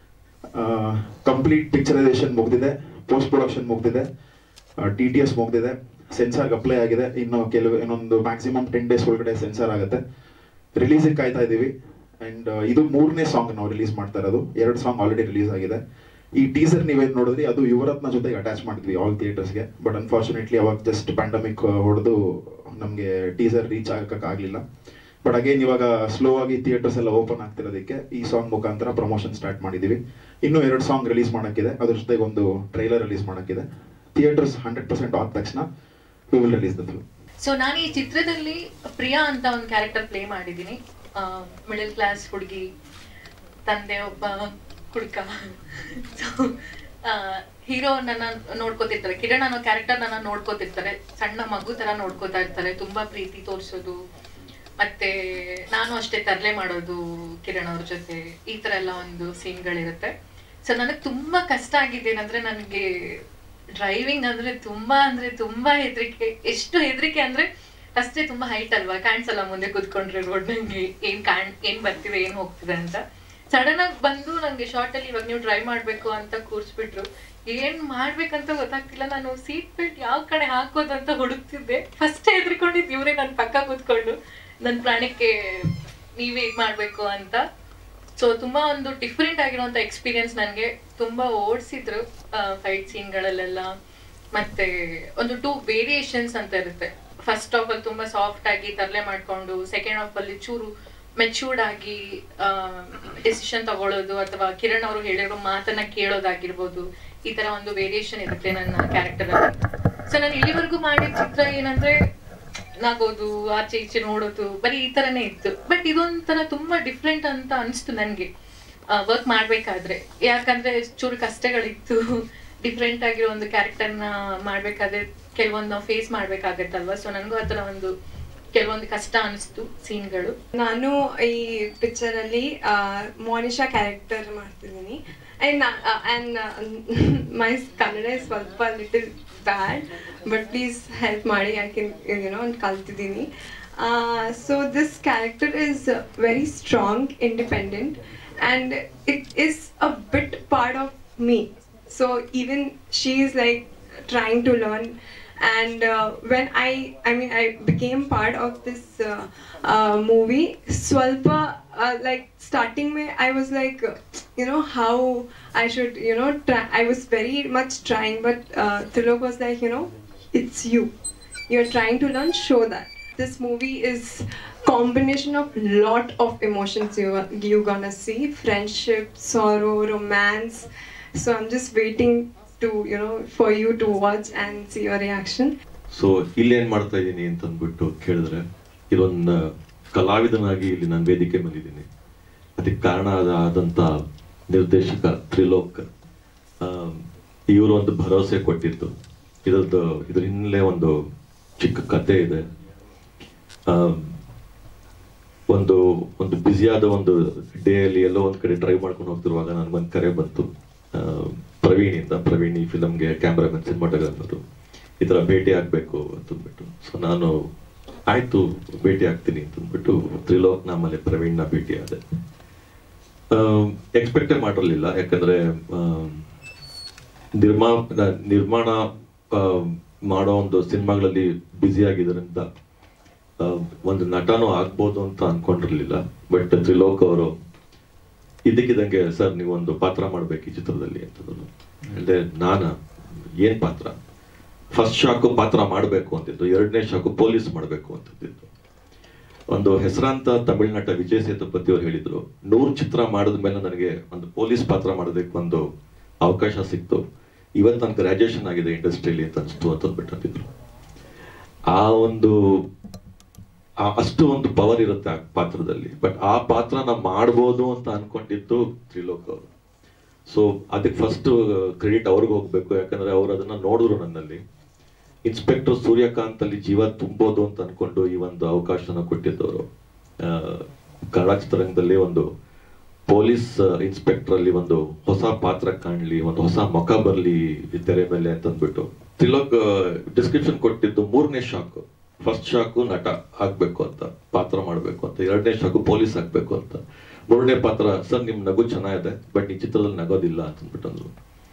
complete picturisation ಮುಗ್ದಿದೆ ಪೋಸ್ಟ್ ಪ್ರೊಡಕ್ಷನ್ ಮುಗ್ದಿದೆ ಟಿ ಟಿ ಎಸ್ ಮುಗ್ದಿದೆ ಸೆನ್ಸಾರ್ಗೆ ಅಪ್ಲೈ ಆಗಿದೆ ಇನ್ನು ಕೆಲವು ಇನ್ನೊಂದು ಮ್ಯಾಕ್ಸಿಮಮ್ ಟೆನ್ ಡೇಸ್ ಒಳಗಡೆ ಸೆನ್ಸಾರ್ ಆಗುತ್ತೆ ರಿಲೀಸಿಗೆ ಕಾಯ್ತಾ ಇದ್ದೀವಿ ಅಂಡ್ ಇದು ಮೂರನೇ ಸಾಂಗ್ ನಾವು ರಿಲೀಸ್ ಮಾಡ್ತಾ ಇರೋದು ಎರಡು ಸಾಂಗ್ ಆಲ್ರೆಡಿ ರಿಲೀಸ್ ಆಗಿದೆ ಈ ಟೀಸರ್ ನೀವೇನು ನೋಡಿದ್ರಿ ಅದು ಯುವರತ್ನ ಜೊತೆಗೆ ಅಟ್ಯಾಚ್ ಮಾಡಿದ್ವಿ ಆಲ್ ಥಿಯೇಟರ್ಸ್ಗೆ ಬಟ್ ಅನ್ಫಾರ್ಚುನೇಟ್ಲಿ ಅವಾಗ ಜಸ್ಟ್ ಪ್ಯಾಂಡಮಿಕ್ ಹೊಡೆದು ನಮಗೆ ಟೀಸರ್ ರೀಚ್ ಆಗಕ್ಕಾಗಲಿಲ್ಲ ಬಟ್ ಅಗೇನ್ ಇವಾಗ ಸ್ಲೋ ಆಗಿ ಥಿಯೇಟರ್ಸ್ ಎಲ್ಲ ಓಪನ್ ಆಗ್ತಿರೋದಕ್ಕೆ ಈ ಸಾಂಗ್ ಮುಖಾಂತರ ಪ್ರಮೋಷನ್ ಸ್ಟಾರ್ಟ್ ಮಾಡಿದ್ದೀವಿ ಇನ್ನೂ ಎರಡು ಸಾಂಗ್ ರಿಲೀಸ್ ಮಾಡೋಕ್ಕಿದೆ ಅದ್ರ ಜೊತೆಗೆ ಒಂದು ಟ್ರೈಲರ್ ರಿಲೀಸ್ ಮಾಡೋಕ್ಕಿದೆ ಥಿಯೇಟರ್ಸ್ ಹಂಡ್ರೆಡ್ ಪರ್ಸೆಂಟ್ ಆದ ತಕ್ಷಣ we will release the film so ನಾನು ಈ ಚಿತ್ರದಲ್ಲಿ ಪ್ರಿಯಾ ಅಂತ ಒಂದು ಕ್ಯಾರೆಕ್ಟರ್ ಪ್ಲೇ ಮಾಡಿದ್ದೀನಿ ಮಿಡಲ್ ಕ್ಲಾಸ್ ಹುಡುಗಿ ತಂದೆ ಒಬ್ಬ ಕುಡ್ಕ ಸೊ ಹೀರೋ ನನ್ನ ನೋಡ್ಕೋತಿರ್ತಾರೆ ಕಿರಣ್ ಅನ್ನೋ ಕ್ಯಾರೆಕ್ಟರ್ ನನ್ನ ನೋಡ್ಕೋತಿರ್ತಾರೆ ಸಣ್ಣ ಮಗು ತರ ನೋಡ್ಕೋತಾ ಇರ್ತಾರೆ ತುಂಬಾ ಪ್ರೀತಿ ತೋರಿಸೋದು ಮತ್ತೆ ನಾನು ಅಷ್ಟೇ ತರಲೆ ಮಾಡೋದು ಕಿರಣ್ ಅವ್ರ ಜೊತೆ ಈ ತರ ಎಲ್ಲ ಒಂದು ಸೀನ್ಗಳಿರುತ್ತೆ ಸೊ ನನಗೆ ತುಂಬಾ ಕಷ್ಟ ಆಗಿದೆ ಏನಂದ್ರೆ ನನಗೆ ಡ್ರೈವಿಂಗ್ ಅಂದ್ರೆ ತುಂಬಾ ಅಂದ್ರೆ ತುಂಬಾ ಹೆದರಿಕೆ ಎಷ್ಟು ಹೆದರಿಕೆ ಅಂದ್ರೆ ಅಷ್ಟೇ ತುಂಬಾ ಹೈಟ್ ಅಲ್ವಾ ಕಾಣಿಸಲ್ಲ ಮುಂದೆ ಕುತ್ಕೊಂಡ್ರೆ ರೋಡ್ ನಂಗೆ ಏನ್ ಕಾಣ್ ಏನ್ ಬರ್ತಿದೆ ಏನ್ ಹೋಗ್ತಿದೆ ಅಂತ ಸಡನ್ ಆಗಿ ಬಂದು ನಂಗೆ ಶಾರ್ಟ್ ಅಲ್ಲಿ ಇವಾಗ ನೀವು ಡ್ರೈವ್ ಮಾಡ್ಬೇಕು ಅಂತ ಕೂರ್ಸ್ಬಿಟ್ರು ಏನ್ ಮಾಡ್ಬೇಕಂತ ಗೊತ್ತಾಗ್ತಿಲ್ಲ ನಾನು ಸೀಟ್ ಬೆಲ್ಟ್ ಯಾವ ಕಡೆ ಹಾಕೋದು ಅಂತ ಹುಡುಕ್ತಿದ್ದೆ ಫಸ್ಟ್ ಹೆದರ್ಕೊಂಡಿದ್ದು ಇವ್ರೆ ನನ್ನ ಪಕ್ಕ ಕೂತ್ಕೊಂಡು ನನ್ನ ಪ್ರಾಣಕ್ಕೆ ನೀವೇ ಇದ್ ಮಾಡ್ಬೇಕು ಅಂತ ಸೊ ತುಂಬಾ ಒಂದು ಡಿಫ್ರೆಂಟ್ ಆಗಿರುವಂತ ಎಕ್ಸ್ಪೀರಿಯನ್ಸ್ ನನಗೆ ತುಂಬಾ ಓಡಿಸಿದ್ರು ಫೈಟ್ ಸೀನ್ಗಳಲ್ಲೆಲ್ಲ ಮತ್ತೆ ಒಂದು ಟೂ ವೇರಿಯೇಷನ್ಸ್ ಅಂತ ಇರುತ್ತೆ ಫಸ್ಟ್ ಹಾಫ್ ಅಲ್ಲಿ ತುಂಬಾ ಸಾಫ್ಟ್ ಆಗಿ ತರಲೆ ಮಾಡ್ಕೊಂಡು ಸೆಕೆಂಡ್ ಹಾಫ್ ಅಲ್ಲಿ ಚೂರು ಮೆಚೂರ್ಡ್ ಆಗಿ ಡಿಸಿಷನ್ ತಗೊಳ್ಳೋದು ಅಥವಾ ಕಿರಣ್ ಅವರು ಹೇಳಿರೋ ಮಾತನ್ನ ಕೇಳೋದಾಗಿರ್ಬೋದು ಈ ತರ ಒಂದು ವೇರಿಯೇಷನ್ ಇರುತ್ತೆ ನನ್ನ ಕ್ಯಾರೆಕ್ಟರ್ ಅಲ್ಲಿ ಸೊ ನಾನು ಇಲ್ಲಿವರೆಗೂ ಮಾಡಿದ ಚಿತ್ರ ಏನಂದ್ರೆ ನಾಗೋದು ಆಚೆ ಈಚೆ ನೋಡೋದು ಬರೀ ಈ ತರನೇ ಇತ್ತು ಬಟ್ ಇದೊಂಥರ ತುಂಬಾ ಡಿಫ್ರೆಂಟ್ ಅಂತ ಅನಿಸ್ತು ನನ್ಗೆ ವರ್ಕ್ ಮಾಡ್ಬೇಕಾದ್ರೆ ಯಾಕಂದ್ರೆ ಚೂರು ಕಷ್ಟಗಳಿತ್ತು ಡಿಫ್ರೆಂಟ್ ಆಗಿರೋ ಒಂದು ಕ್ಯಾರೆಕ್ಟರ್ನ ಮಾಡ್ಬೇಕಾದ್ರೆ ಕೆಲವೊಂದು ನಾವು ಫೇಸ್ ಮಾಡ್ಬೇಕಾಗತ್ತಲ್ವಾ ಸೊ ನನಗೂ ಆ ಥರ ಒಂದು ಕೆಲವೊಂದು ಕಷ್ಟ ಅನಿಸ್ತು ಸೀನ್ಗಳು ನಾನು ಈ ಪಿಕ್ಚರ್ ಅಲ್ಲಿ ಮೋನಿಶಾ ಕ್ಯಾರೆಕ್ಟರ್ ಮಾಡ್ತಿದ್ದೀನಿ ಅಂಡ್ ಅಂಡ್ ಮೈ ಕನ್ನಡ ಸ್ವಲ್ಪ little bad but please help ಮಾಡಿ ಯಾಕೆ ಏನೋ ಒಂದು ಕಲ್ತಿದ್ದೀನಿ so this character is very strong independent and it is a bit part of me so even she is like trying to learn and uh, when i i mean i became part of this uh, uh, movie swalpa uh, like starting में i was like uh, you know how i should you know try i was very much trying but uh, Trilok was like you know it's you you're trying to learn show that this movie is combination of lot of emotions you you gonna see friendship sorrow romance so i'm just waiting to you know for you to watch and see your reaction so ಇಲ್ಲೇನ್ ಮಾಡ್ತಾ ಇದ್ದೀನಿ ಅಂತ ಅಂದ್ಬಿಟ್ಟು ಕೇಳಿದ್ರೆ ಇದೊಂದು ಕಲಾವಿದನಾಗಿ ಇಲ್ಲಿ ನಾನು ವೇದಿಕೆ ಬಂದಿದ್ದೀನಿ ಅದಕ್ಕೆ ಕಾರಣ ಆದ- ಆದಂತ ನಿರ್ದೇಶಕ ತ್ರಿಲೋಕ್ ಇವರು ಒಂದು ಭರವಸೆ ಕೊಟ್ಟಿದ್ದು ಇದ್ರದ್ದು ಇದ್ರ ಹಿನ್ನೆಲೆ ಒಂದು ಚಿಕ್ಕ ಕತೆ ಇದೆ ಆಮ್, ಒಂದು ಒಂದು ಬ್ಯುಸಿಯಾದ ಒಂದು ಡೇ ಅಲ್ಲಿ ಎಲ್ಲೋ ಒಂದ್ ಕಡೆ ಡ್ರೈವ್ ಮಾಡ್ಕೊಂಡು ಹೋಗ್ತಿರುವಾಗ ನನ್ಗೊಂದು ಕರೆ ಬಂತು ಆ, ಪ್ರವೀಣಿಂದ ಪ್ರವೀಣ್ ಈ ಫಿಲಮ್ಗೆ ಕ್ಯಾಮ್ರಾಮನ್ ಸಿನಿಮಾಟೋಗ್ರಾಫರು ಈ ತರ ಭೇಟಿ ಆಗ್ಬೇಕು ಅಂತಂದ್ಬಿಟ್ಟು ಸೊ ನಾನು ಆಯ್ತು ಭೇಟಿ ಆಗ್ತೀನಿ ಅಂತಂದ್ಬಿಟ್ಟು ತ್ರಿಲೋಕ್ ಆಮೇಲೆ ಪ್ರವೀಣ್ನ ಭೇಟಿ ಆದೆ ಎಕ್ಸ್ಪೆಕ್ಟೇ ಮಾಡಿರಲಿಲ್ಲ ಯಾಕಂದ್ರೆ ಆಮ್, ನಿರ್ಮಾ ನಿರ್ಮಾಣ ಆ, ಮಾಡೋ ಒಂದು ಸಿನಿಮಾಗಳಲ್ಲಿ ಬ್ಯುಸಿ ಆಗಿದ್ರಿಂದ ಆ, ಒಂದು ನಟನೂ ಆಗ್ಬೋದು ಅಂತ ಅನ್ಕೊಂಡಿರ್ಲಿಲ್ಲ ಬಟ್ ತ್ರಿಲೋಕ್ ಅವರು ಇದಕ್ಕಿದಂಗೆ ಸರ್ ನೀವೊಂದು ಪಾತ್ರ ಮಾಡ್ಬೇಕು ಈ ಚಿತ್ರದಲ್ಲಿ ಅಂತಂದ್ರು ಹೇಳಿದೆ ನಾನ ಏನ್ ಪಾತ್ರ ಫಸ್ಟ್ ಶಾಕು ಪಾತ್ರ ಮಾಡಬೇಕು ಅಂತಿದ್ದು ಎರಡನೇ ಶಾಕು ಪೊಲೀಸ್ ಮಾಡಬೇಕು ಅಂತಿದ್ದು ಒಂದು ಹೆಸರಾಂತ ತಮಿಳ್ ನಟ ವಿಜಯ್ ಸೇತುಪತಿ ಅವರು ಹೇಳಿದ್ರು ನೂರು ಚಿತ್ರ ಮಾಡಿದ ಮೇಲೆ ನನಗೆ ಒಂದು ಪೊಲೀಸ್ ಪಾತ್ರ ಮಾಡೋದಕ್ಕೆ ಒಂದು ಅವಕಾಶ ಸಿಕ್ತು ಇವತ್ತು ನನ್ನ ಗ್ರಾಜುಯೇಷನ್ ಆಗಿದೆ ಇಂಡಸ್ಟ್ರಿಯಲ್ಲಿ ಅಂತ ಅನಿಸ್ತು ಅಂತ ಅಂದ್ಬಿಟ್ಟು ಅಂತಿದ್ರು ಆ ಒಂದು ಆ- ಅಷ್ಟು ಒಂದು ಪವರ್ ಇರುತ್ತೆ ಆ ಪಾತ್ರದಲ್ಲಿ ಬಟ್ ಆ ಪಾತ್ರನ ಮಾಡ್ಬೋದು ಅಂತ ಅನ್ಕೊಂಡಿದ್ದು ತ್ರಿಲೋಕ್ ಅವರು ಸೊ ಅದಕ್ಕೆ ಫಸ್ಟ್ ಕ್ರೆಡಿಟ್ ಅವ್ರಿಗೆ ಹೋಗ್ಬೇಕು ಯಾಕಂದ್ರೆ ಅವ್ರು ಅದನ್ನ ನೋಡಿದ್ರು ನನ್ನಲ್ಲಿ ಇನ್ಸ್ಪೆಕ್ಟರ್ ಸೂರ್ಯಕಾಂತ್ ಅಲ್ಲಿ ಜೀವ ತುಂಬೋದು ಅಂತ ಅನ್ಕೊಂಡು ಈ ಒಂದು ಅವಕಾಶನ ಕೊಟ್ಟಿದ್ದವರು ಆ, ಕನ್ನಡ ಚಿತ್ರರಂಗದಲ್ಲಿ ಒಂದು ಪೊಲೀಸ್ ಇನ್ಸ್ಪೆಕ್ಟರ್ ಅಲ್ಲಿ ಒಂದು ಹೊಸ ಪಾತ್ರ ಕಾಣ್ಲಿ ಒಂದು ಹೊಸ ಮುಖ ಬರ್ಲಿ ಈ ತೆರೆ ಮೇಲೆ ಅಂತ ಅಂದ್ಬಿಟ್ಟು ತಿಲಕ್ ಡಿಸ್ಕ್ರಿಪ್ಷನ್ ಕೊಟ್ಟಿದ್ದು ಮೂರನೇ ಶಾಕ್ ಫಸ್ಟ್ ಶಾಕು ನಟ ಆಗ್ಬೇಕು ಅಂತ ಪಾತ್ರ ಮಾಡ್ಬೇಕು ಅಂತ ಎರಡನೇ ಶಾಕು ಪೊಲೀಸ್ ಆಗ್ಬೇಕು ಅಂತ ಮೂರನೇ ಪಾತ್ರ ಸರ್ ನಿಮ್ ನಗು ಚೆನ್ನಾಗಿದೆ ಬಟ್ ಈ ಚಿತ್ರದಲ್ಲಿ ನಗೋದಿಲ್ಲ ಅಂತ ಅಂದ್ಬಿಟ್ಟು ಅಂದ್ರು